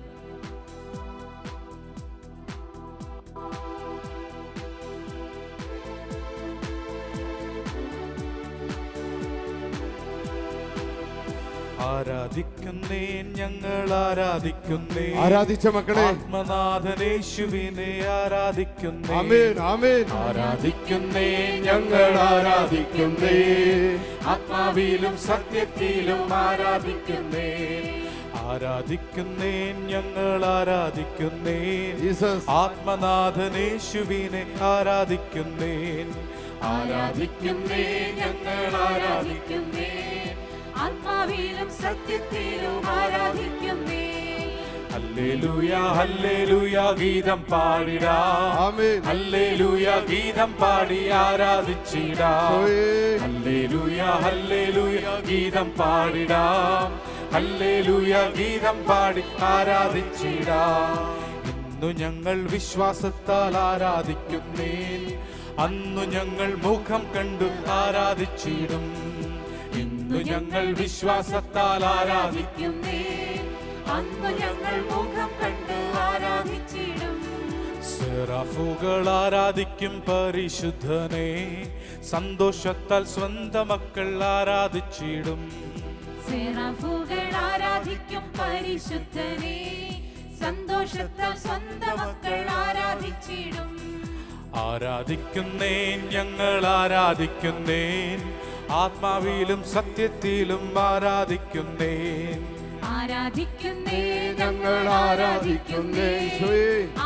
D: ആരാധിക്കുന്നേ ഞങ്ങൾ ആരാധിക്കുന്നേ
E: ആരാധിച്ച മക്കളെ
D: ആത്മനാഥനേശുവിനെ ആരാധിക്കുന്നേ
E: ആമേൻ ആമേൻ
D: ആരാധിക്കുന്നേ ഞങ്ങൾ ആരാധിക്കുന്നേ ആത്മാവിലും സത്യത്തിലും ആരാധിക്കുന്നേ ആരാധിക്കുന്നേ ഞങ്ങൾ ആരാധിക്കുന്നേ
E: ജീസസ്
D: ആത്മനാഥനേശുവിനെ ആരാധിക്കുന്നേ ആരാധിക്കുന്നേ ഞങ്ങൾ ആരാധിക്കുന്നേ
F: ആത്മാവിലും സത്യത്തിലും ആരാധിക്കുന്നേ
D: ഹല്ലേലൂയ ഹല്ലേലൂയ ഗീതം പാടിടാം
E: ആമേൻ
D: ഹല്ലേലൂയ ഗീതം പാടി ആരാധിച്ചിടാം
E: ഓയേ.
D: ഹല്ലേലൂയ ഹല്ലേലൂയ ഗീതം പാടിടാം ഹല്ലേലൂയ ഗീതം പാടി ആരാധിച്ചിടാം ഇന്നു ഞങ്ങൾ വിശ്വാസത്താൽ ആരാധിക്കുന്നേ അന്നു ഞങ്ങൾ മുഖം കണ്ടു ആരാധിച്ചിടും ഇന്നു ഞങ്ങൾ വിശ്വാസത്താൽ ആരാധിക്കും
F: ആരാധിക്കുന്നേ അന്ന് ഞങ്ങൾ മുഖം കണ്ട് ആരാധിച്ചിടും
D: സെറാഫുകൾ ആരാധിക്കും പരിശുദ്ധനെ സന്തോഷത്താൽ സ്വന്തം മക്കൾ ആരാധിച്ചിടും
F: സെറാഫുകൾ ആരാധിക്കും പരിശുദ്ധനെ സന്തോഷത്താൽ സ്വന്തം മക്കൾ ആരാധിച്ചിടും
D: ആരാധിക്കുന്നേ ഞങ്ങൾ ആരാധിക്കുന്നേ ആത്മാവിലും സത്യത്തിലും ആരാധിക്കുന്നേ
F: ആരാധിക്കുന്നേ
E: ഞങ്ങൾ ആരാധിക്കുന്നേ യേശുവേ.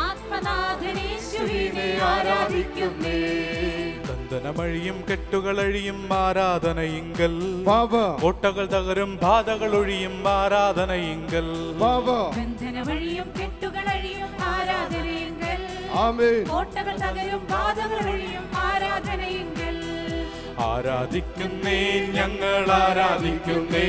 F: ആത്മനാഥനേശുവിനെ ആരാധിക്കുന്നേ
D: ബന്ധനമഴിയും കെട്ടുകളഴിയും ആരാധനയിങ്കൽ
E: പാപ
D: കോട്ടകൾ തകരും ബാധകൾ ഒഴിയും ആരാധനയിങ്കൽ
E: പാപ
F: ബന്ധന വഴിയും കെട്ടുകളഴിയും ആരാധനയെങ്കിൽ
E: ആമേൻ
F: കോട്ടകൾ തകരും ബാധകൾ ഒഴിയും ആരാധനയെങ്കിൽ
D: ആരാധിക്കുന്നേ ഞങ്ങൾ ആരാധിക്കുന്നേ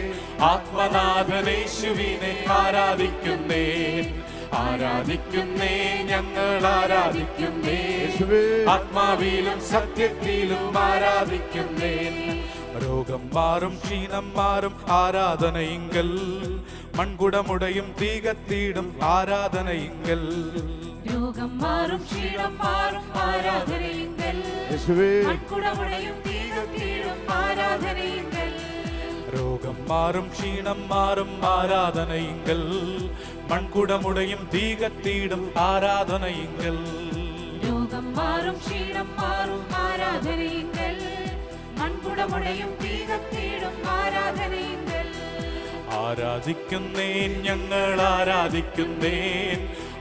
D: ആത്മനാഥനേശുവിനെ ആരാധിക്കുന്നേ ആരാധിക്കുന്നേ ഞങ്ങൾ ആരാധിക്കുന്നേ
E: യേശുവേ.
D: ആത്മാവിലും സത്യത്തിലും ആരാധിക്കുന്നേ രോഗം മാറും ക്ഷീണം മാറും ആരാധനയിങ്കൽ മൺകുടമുടയും തീകത്തീടും ആരാധനയിങ്കൽ
F: രോഗം മാറും ക്ഷീണം മാറും ആരാധനയെങ്കിൽ
E: യേശുവേ
F: മൺകുടമുടയും തീരും തീരും ആരാധനയെങ്കിൽ
D: രോഗം മാറും ക്ഷീണം മാറും ആരാധനയിങ്കൽ മൺകുടമുടയും തീകത്തീടും ആരാധനയിങ്കൽ
F: രോഗം മാറും ക്ഷീണം മാറും ആരാധനയെങ്കിൽ മൺകുടമുടയും തീകത്തീടും ആരാധനയെങ്കിൽ
D: ആരാധിക്കുന്നേ ഞങ്ങൾ ആരാധിക്കുന്നേ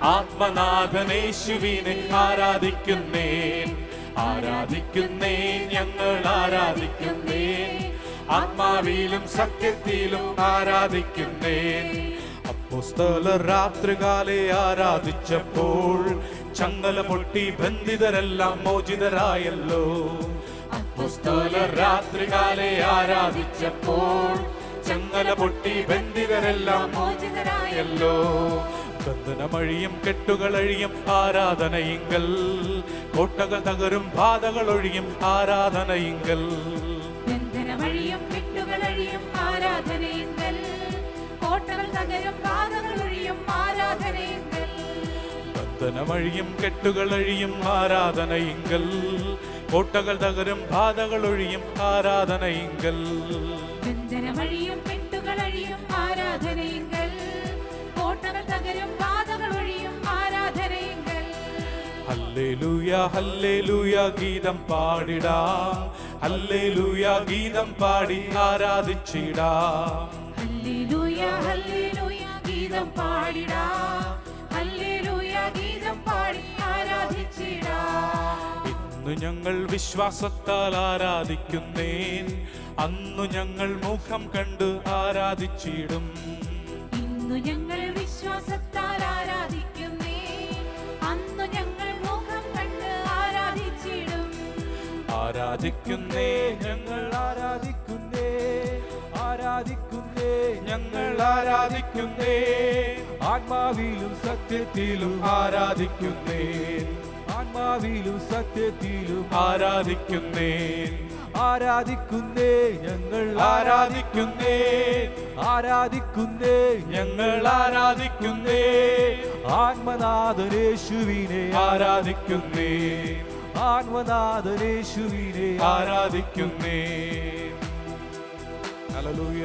D: ആത്മനാഥനേശുവിനെ ആരാധിക്കുന്നേൻ ആരാധിക്കുന്നേ ഞങ്ങൾ ആരാധിക്കുന്നേ ആത്മാവിലും സത്യത്തിലും ആരാധിക്കുന്നേൻ അപ്പോസ്തലർ രാത്രികാലെ ആരാധിച്ചപ്പോൾ ചങ്ങല പൊട്ടി ബന്ധിതരെല്ലാം മോചിതരായല്ലോ അപ്പോസ്തലർ രാത്രികാലെ ആരാധിച്ചപ്പോൾ ചങ്ങല പൊട്ടി ബന്ധിതരെല്ലാം മോചിതരായല്ലോ ബന്ധനമഴിയും കെട്ടുകളഴിയും ആരാധനയിങ്കൽ കോട്ടകൾ തകരും ബാധകൾ ഒഴിയും ആരാധനയിങ്കൽ
F: ബന്ധനമഴിയും കെട്ടുകളഴിയും ആരാധനയെങ്കൽ കോട്ടകൾ തകരും പാതകൾ ഒഴിയും ആരാധനയെങ്കൽ
D: ബന്ധനമഴിയും കെട്ടുകളഴിയും ആരാധനയിങ്കൽ കോട്ടകൾ തകരും ബാധകൾ ഒഴിയും ആരാധനയിങ്കൽ
F: ബന്ധനമഴിയും കെട്ടുകളഴിയും ആരാധനയെങ്കൽ കോട്ടകൾ തകരും പാതകൾ ഒഴിയും ആരാധനയെങ്കൽ
D: ഹല്ലേലൂയ ഹല്ലേലൂയ ഗീതം പാടിടാം ഹല്ലേലൂയ ഗീതം പാടി ആരാധിച്ചിടാം
F: ഹല്ലേലൂയ ഹല്ലേലൂയ ഗീതം പാടിടാം ഹല്ലേലൂയ ഗീതം പാടി ആരാധിച്ചിടാം
D: ഇന്ന് ഞങ്ങൾ വിശ്വാസത്താൽ ആരാധിക്കുന്നേൻ അന്നു ഞങ്ങൾ മുഖം കണ്ട് ആരാധിച്ചിടും
F: ഇന്നു ഞങ്ങൾ വിശ്വാസത്താൽ ആരാധിക്കുന്നേ അന്നു ഞങ്ങൾ മുഖം കണ്ട് ആരാധിച്ചിടും
D: ആരാധിക്കുന്നേ ഞങ്ങൾ ആരാധിക്കുന്നേ ആരാധിക്കുന്നേ ഞങ്ങൾ ആരാധിക്കുന്നേ ആത്മാവിലും സത്യത്തിലും ആരാധിക്കുന്നേ ആത്മാവിലും സത്യത്തിലും ആരാധിക്കുന്നേ ആരാധിക്കുന്നേ ഞങ്ങൾ ആരാധിക്കുന്നേ ആരാധിക്കുന്നേ ഞങ്ങൾ ആരാധിക്കുന്നേ ആത്മനാഥനേശുവിനെ ആരാധിക്കുന്നേ ആത്മനാഥനേശുവിനെ ആരാധിക്കുന്നേ ഹല്ലേലൂയ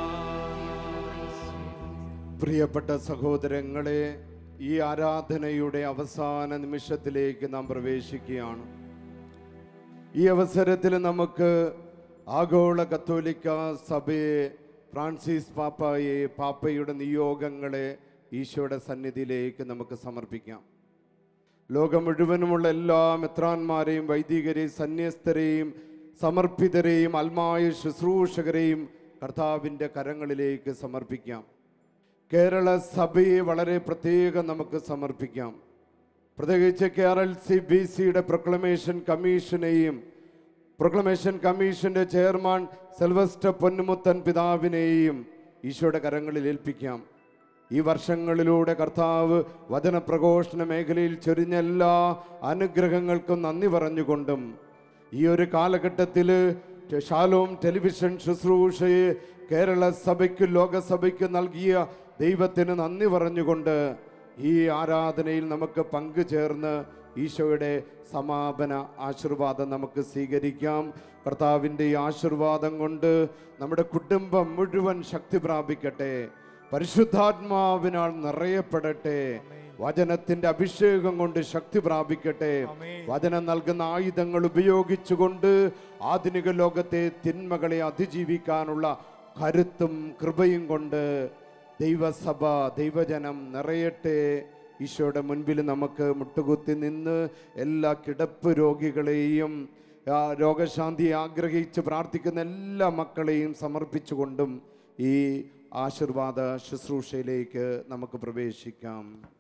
E: പ്രിയപ്പെട്ട സഹോദരങ്ങളെ ഈ ആരാധനയുടെ അവസാന നിമിഷത്തിലേക്ക് നാം പ്രവേശിക്കുകയാണ് ഈ അവസരത്തിൽ നമുക്ക് ആഗോള കത്തോലിക്ക സഭയെ ഫ്രാൻസിസ് പാപ്പയെ പാപ്പയുടെ നിയോഗങ്ങളെ ഈശോയുടെ സന്നിധിയിലേക്ക് നമുക്ക് സമർപ്പിക്കാം ലോകം മുഴുവനുമുള്ള എല്ലാ മെത്രാന്മാരെയും വൈദികരെയും സന്യസ്തരെയും സമർപ്പിതരെയും അൽമായ ശുശ്രൂഷകരെയും കർത്താവിൻ്റെ കരങ്ങളിലേക്ക് സമർപ്പിക്കാം കേരള സഭയെ വളരെ പ്രത്യേകം നമുക്ക് സമർപ്പിക്കാം പ്രത്യേകിച്ച് കേരൾ സി ബി സിയുടെ പ്രൊക്ലമേഷൻ കമ്മീഷനെയും പ്രൊക്ലമേഷൻ കമ്മീഷന്റെ ചെയർമാൻ സെൽവസ്റ്റർ പൊന്നുമുത്തൻ പിതാവിനെയും ഈശോയുടെ കരങ്ങളിൽ ഏൽപ്പിക്കാം ഈ വർഷങ്ങളിലൂടെ കർത്താവ് വചനപ്രഘോഷണ മേഖലയിൽ ചൊരിഞ്ഞ എല്ലാ അനുഗ്രഹങ്ങൾക്കും നന്ദി പറഞ്ഞുകൊണ്ടും ഈ ഒരു കാലഘട്ടത്തിൽ ഷാലോം ടെലിവിഷൻ ശുശ്രൂഷയെ കേരള സഭയ്ക്ക് ലോകസഭയ്ക്ക് നൽകിയ ദൈവത്തിന് നന്ദി പറഞ്ഞുകൊണ്ട് ഈ ആരാധനയിൽ നമുക്ക് പങ്കുചേർന്ന് ഈശോയുടെ സമാപന ആശീർവാദം നമുക്ക് സ്വീകരിക്കാം കർത്താവിൻ്റെ ഈ ആശീർവാദം കൊണ്ട് നമ്മുടെ കുടുംബം മുഴുവൻ ശക്തി പ്രാപിക്കട്ടെ പരിശുദ്ധാത്മാവിനാൽ നിറയപ്പെടട്ടെ വചനത്തിന്റെ അഭിഷേകം കൊണ്ട് ശക്തി പ്രാപിക്കട്ടെ വചനം നൽകുന്ന ആയുധങ്ങൾ ഉപയോഗിച്ചുകൊണ്ട് ആധുനിക ലോകത്തെ തിന്മകളെ അതിജീവിക്കാനുള്ള കരുത്തും കൃപയും കൊണ്ട് ദൈവസഭ ദൈവജനം നിറയട്ടെ ഈശോയുടെ മുൻപിൽ നമുക്ക് മുട്ടുകുത്തി നിന്ന് എല്ലാ കിടപ്പ് രോഗികളെയും ആ, രോഗശാന്തി ആഗ്രഹിച്ച് പ്രാർത്ഥിക്കുന്ന എല്ലാ മക്കളെയും സമർപ്പിച്ചുകൊണ്ടും ഈ ആശീർവാദ ശുശ്രൂഷയിലേക്ക് നമുക്ക് പ്രവേശിക്കാം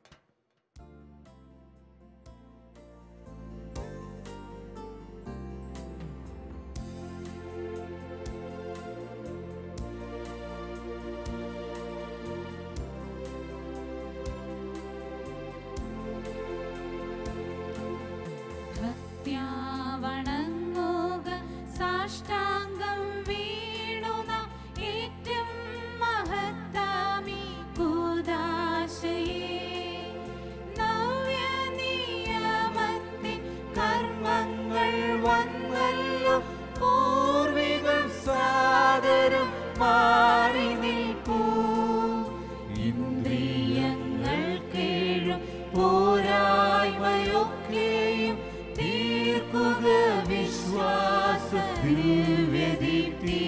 F: ഭക്ത്യാവണങ്ങുക സാഷ്ടാംഗം വീണുന ഏറ്റം മഹത്താമി കൂദാശയേ നവ്യനിയമത്തിൻ കർമ്മങ്ങൾ വന്നല്ലോ പൂർവികൾ സാദരം മാറി നിൽപ്പൂ ഇന്ദ്രിയങ്ങൾ കേഴും പോരായ്മയൊക്കെയും തീർക്കുക വിശ്വാസ ദിവ്യദീപ്തി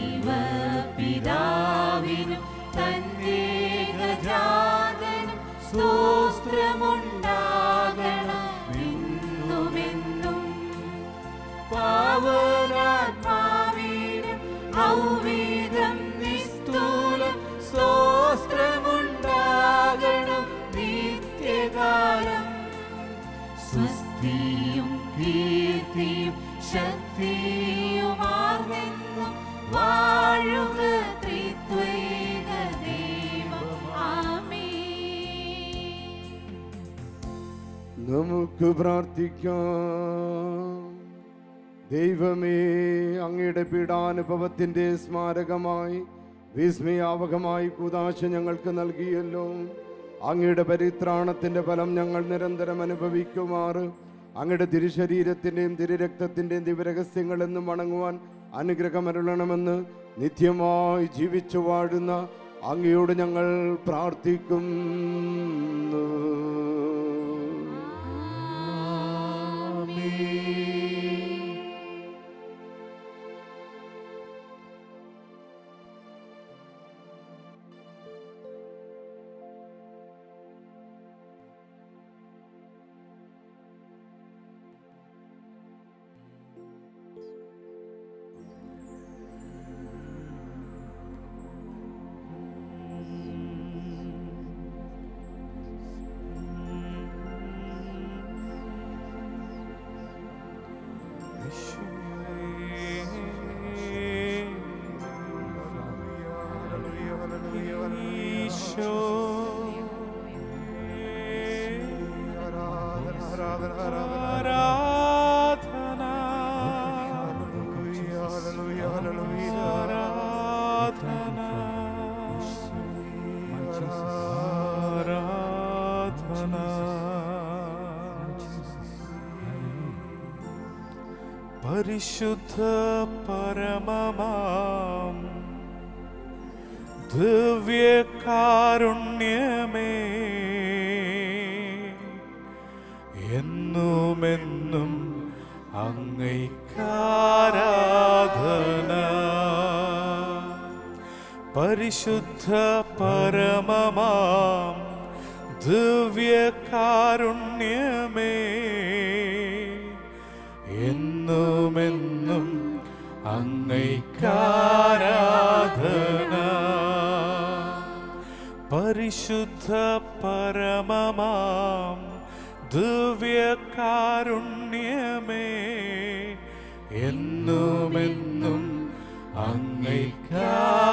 F: ദൈവപിതാവിനും തന്റെ ഗജാതനും സ്വസ്തിയും കീർത്തിയും ശക്തിയുമാർന്നെന്നും വാഴുക ത്രിത്വൈക ദൈവം ആമേൻ
E: നമുക്ക് പ്രാർത്ഥിക്കാം ദൈവമേ അങ്ങയുടെ പീഡാനുഭവത്തിന്റെ സ്മാരകമായി വിസ്മയാവകമായി കൂതാശ ഞങ്ങൾക്ക് നൽകിയല്ലോ അങ്ങയുടെ പരിത്രാണത്തിന്റെ ഫലം ഞങ്ങൾ നിരന്തരം അനുഭവിക്കുമാറ് അങ്ങയുടെ തിരുശരീരത്തിൻ്റെയും തിരുരക്തത്തിൻ്റെയും ദിവരഹസ്യങ്ങൾ എന്നും വണങ്ങുവാൻ അനുഗ്രഹമരുളണമെന്ന് നിത്യമായി ജീവിച്ചു വാഴുന്ന അങ്ങയോട് ഞങ്ങൾ പ്രാർത്ഥിക്കുന്നു
D: പരിശുദ്ധ പരമമാം ദിവ്യകാരുണ്യമേ എന്നുമെന്നും അങ്ങൈക്കാരാധന പരിശുദ്ധ പരമമാം ദിവ്യകാരുണ്യമേ എന്നുമെന്നും അങ്ങൈക്കാരാധന പരിശുദ്ധ പരമമാം ദിവ്യകാരുണ്യമേ എന്നുമെന്നും അങ്ങൈക്കാരാധന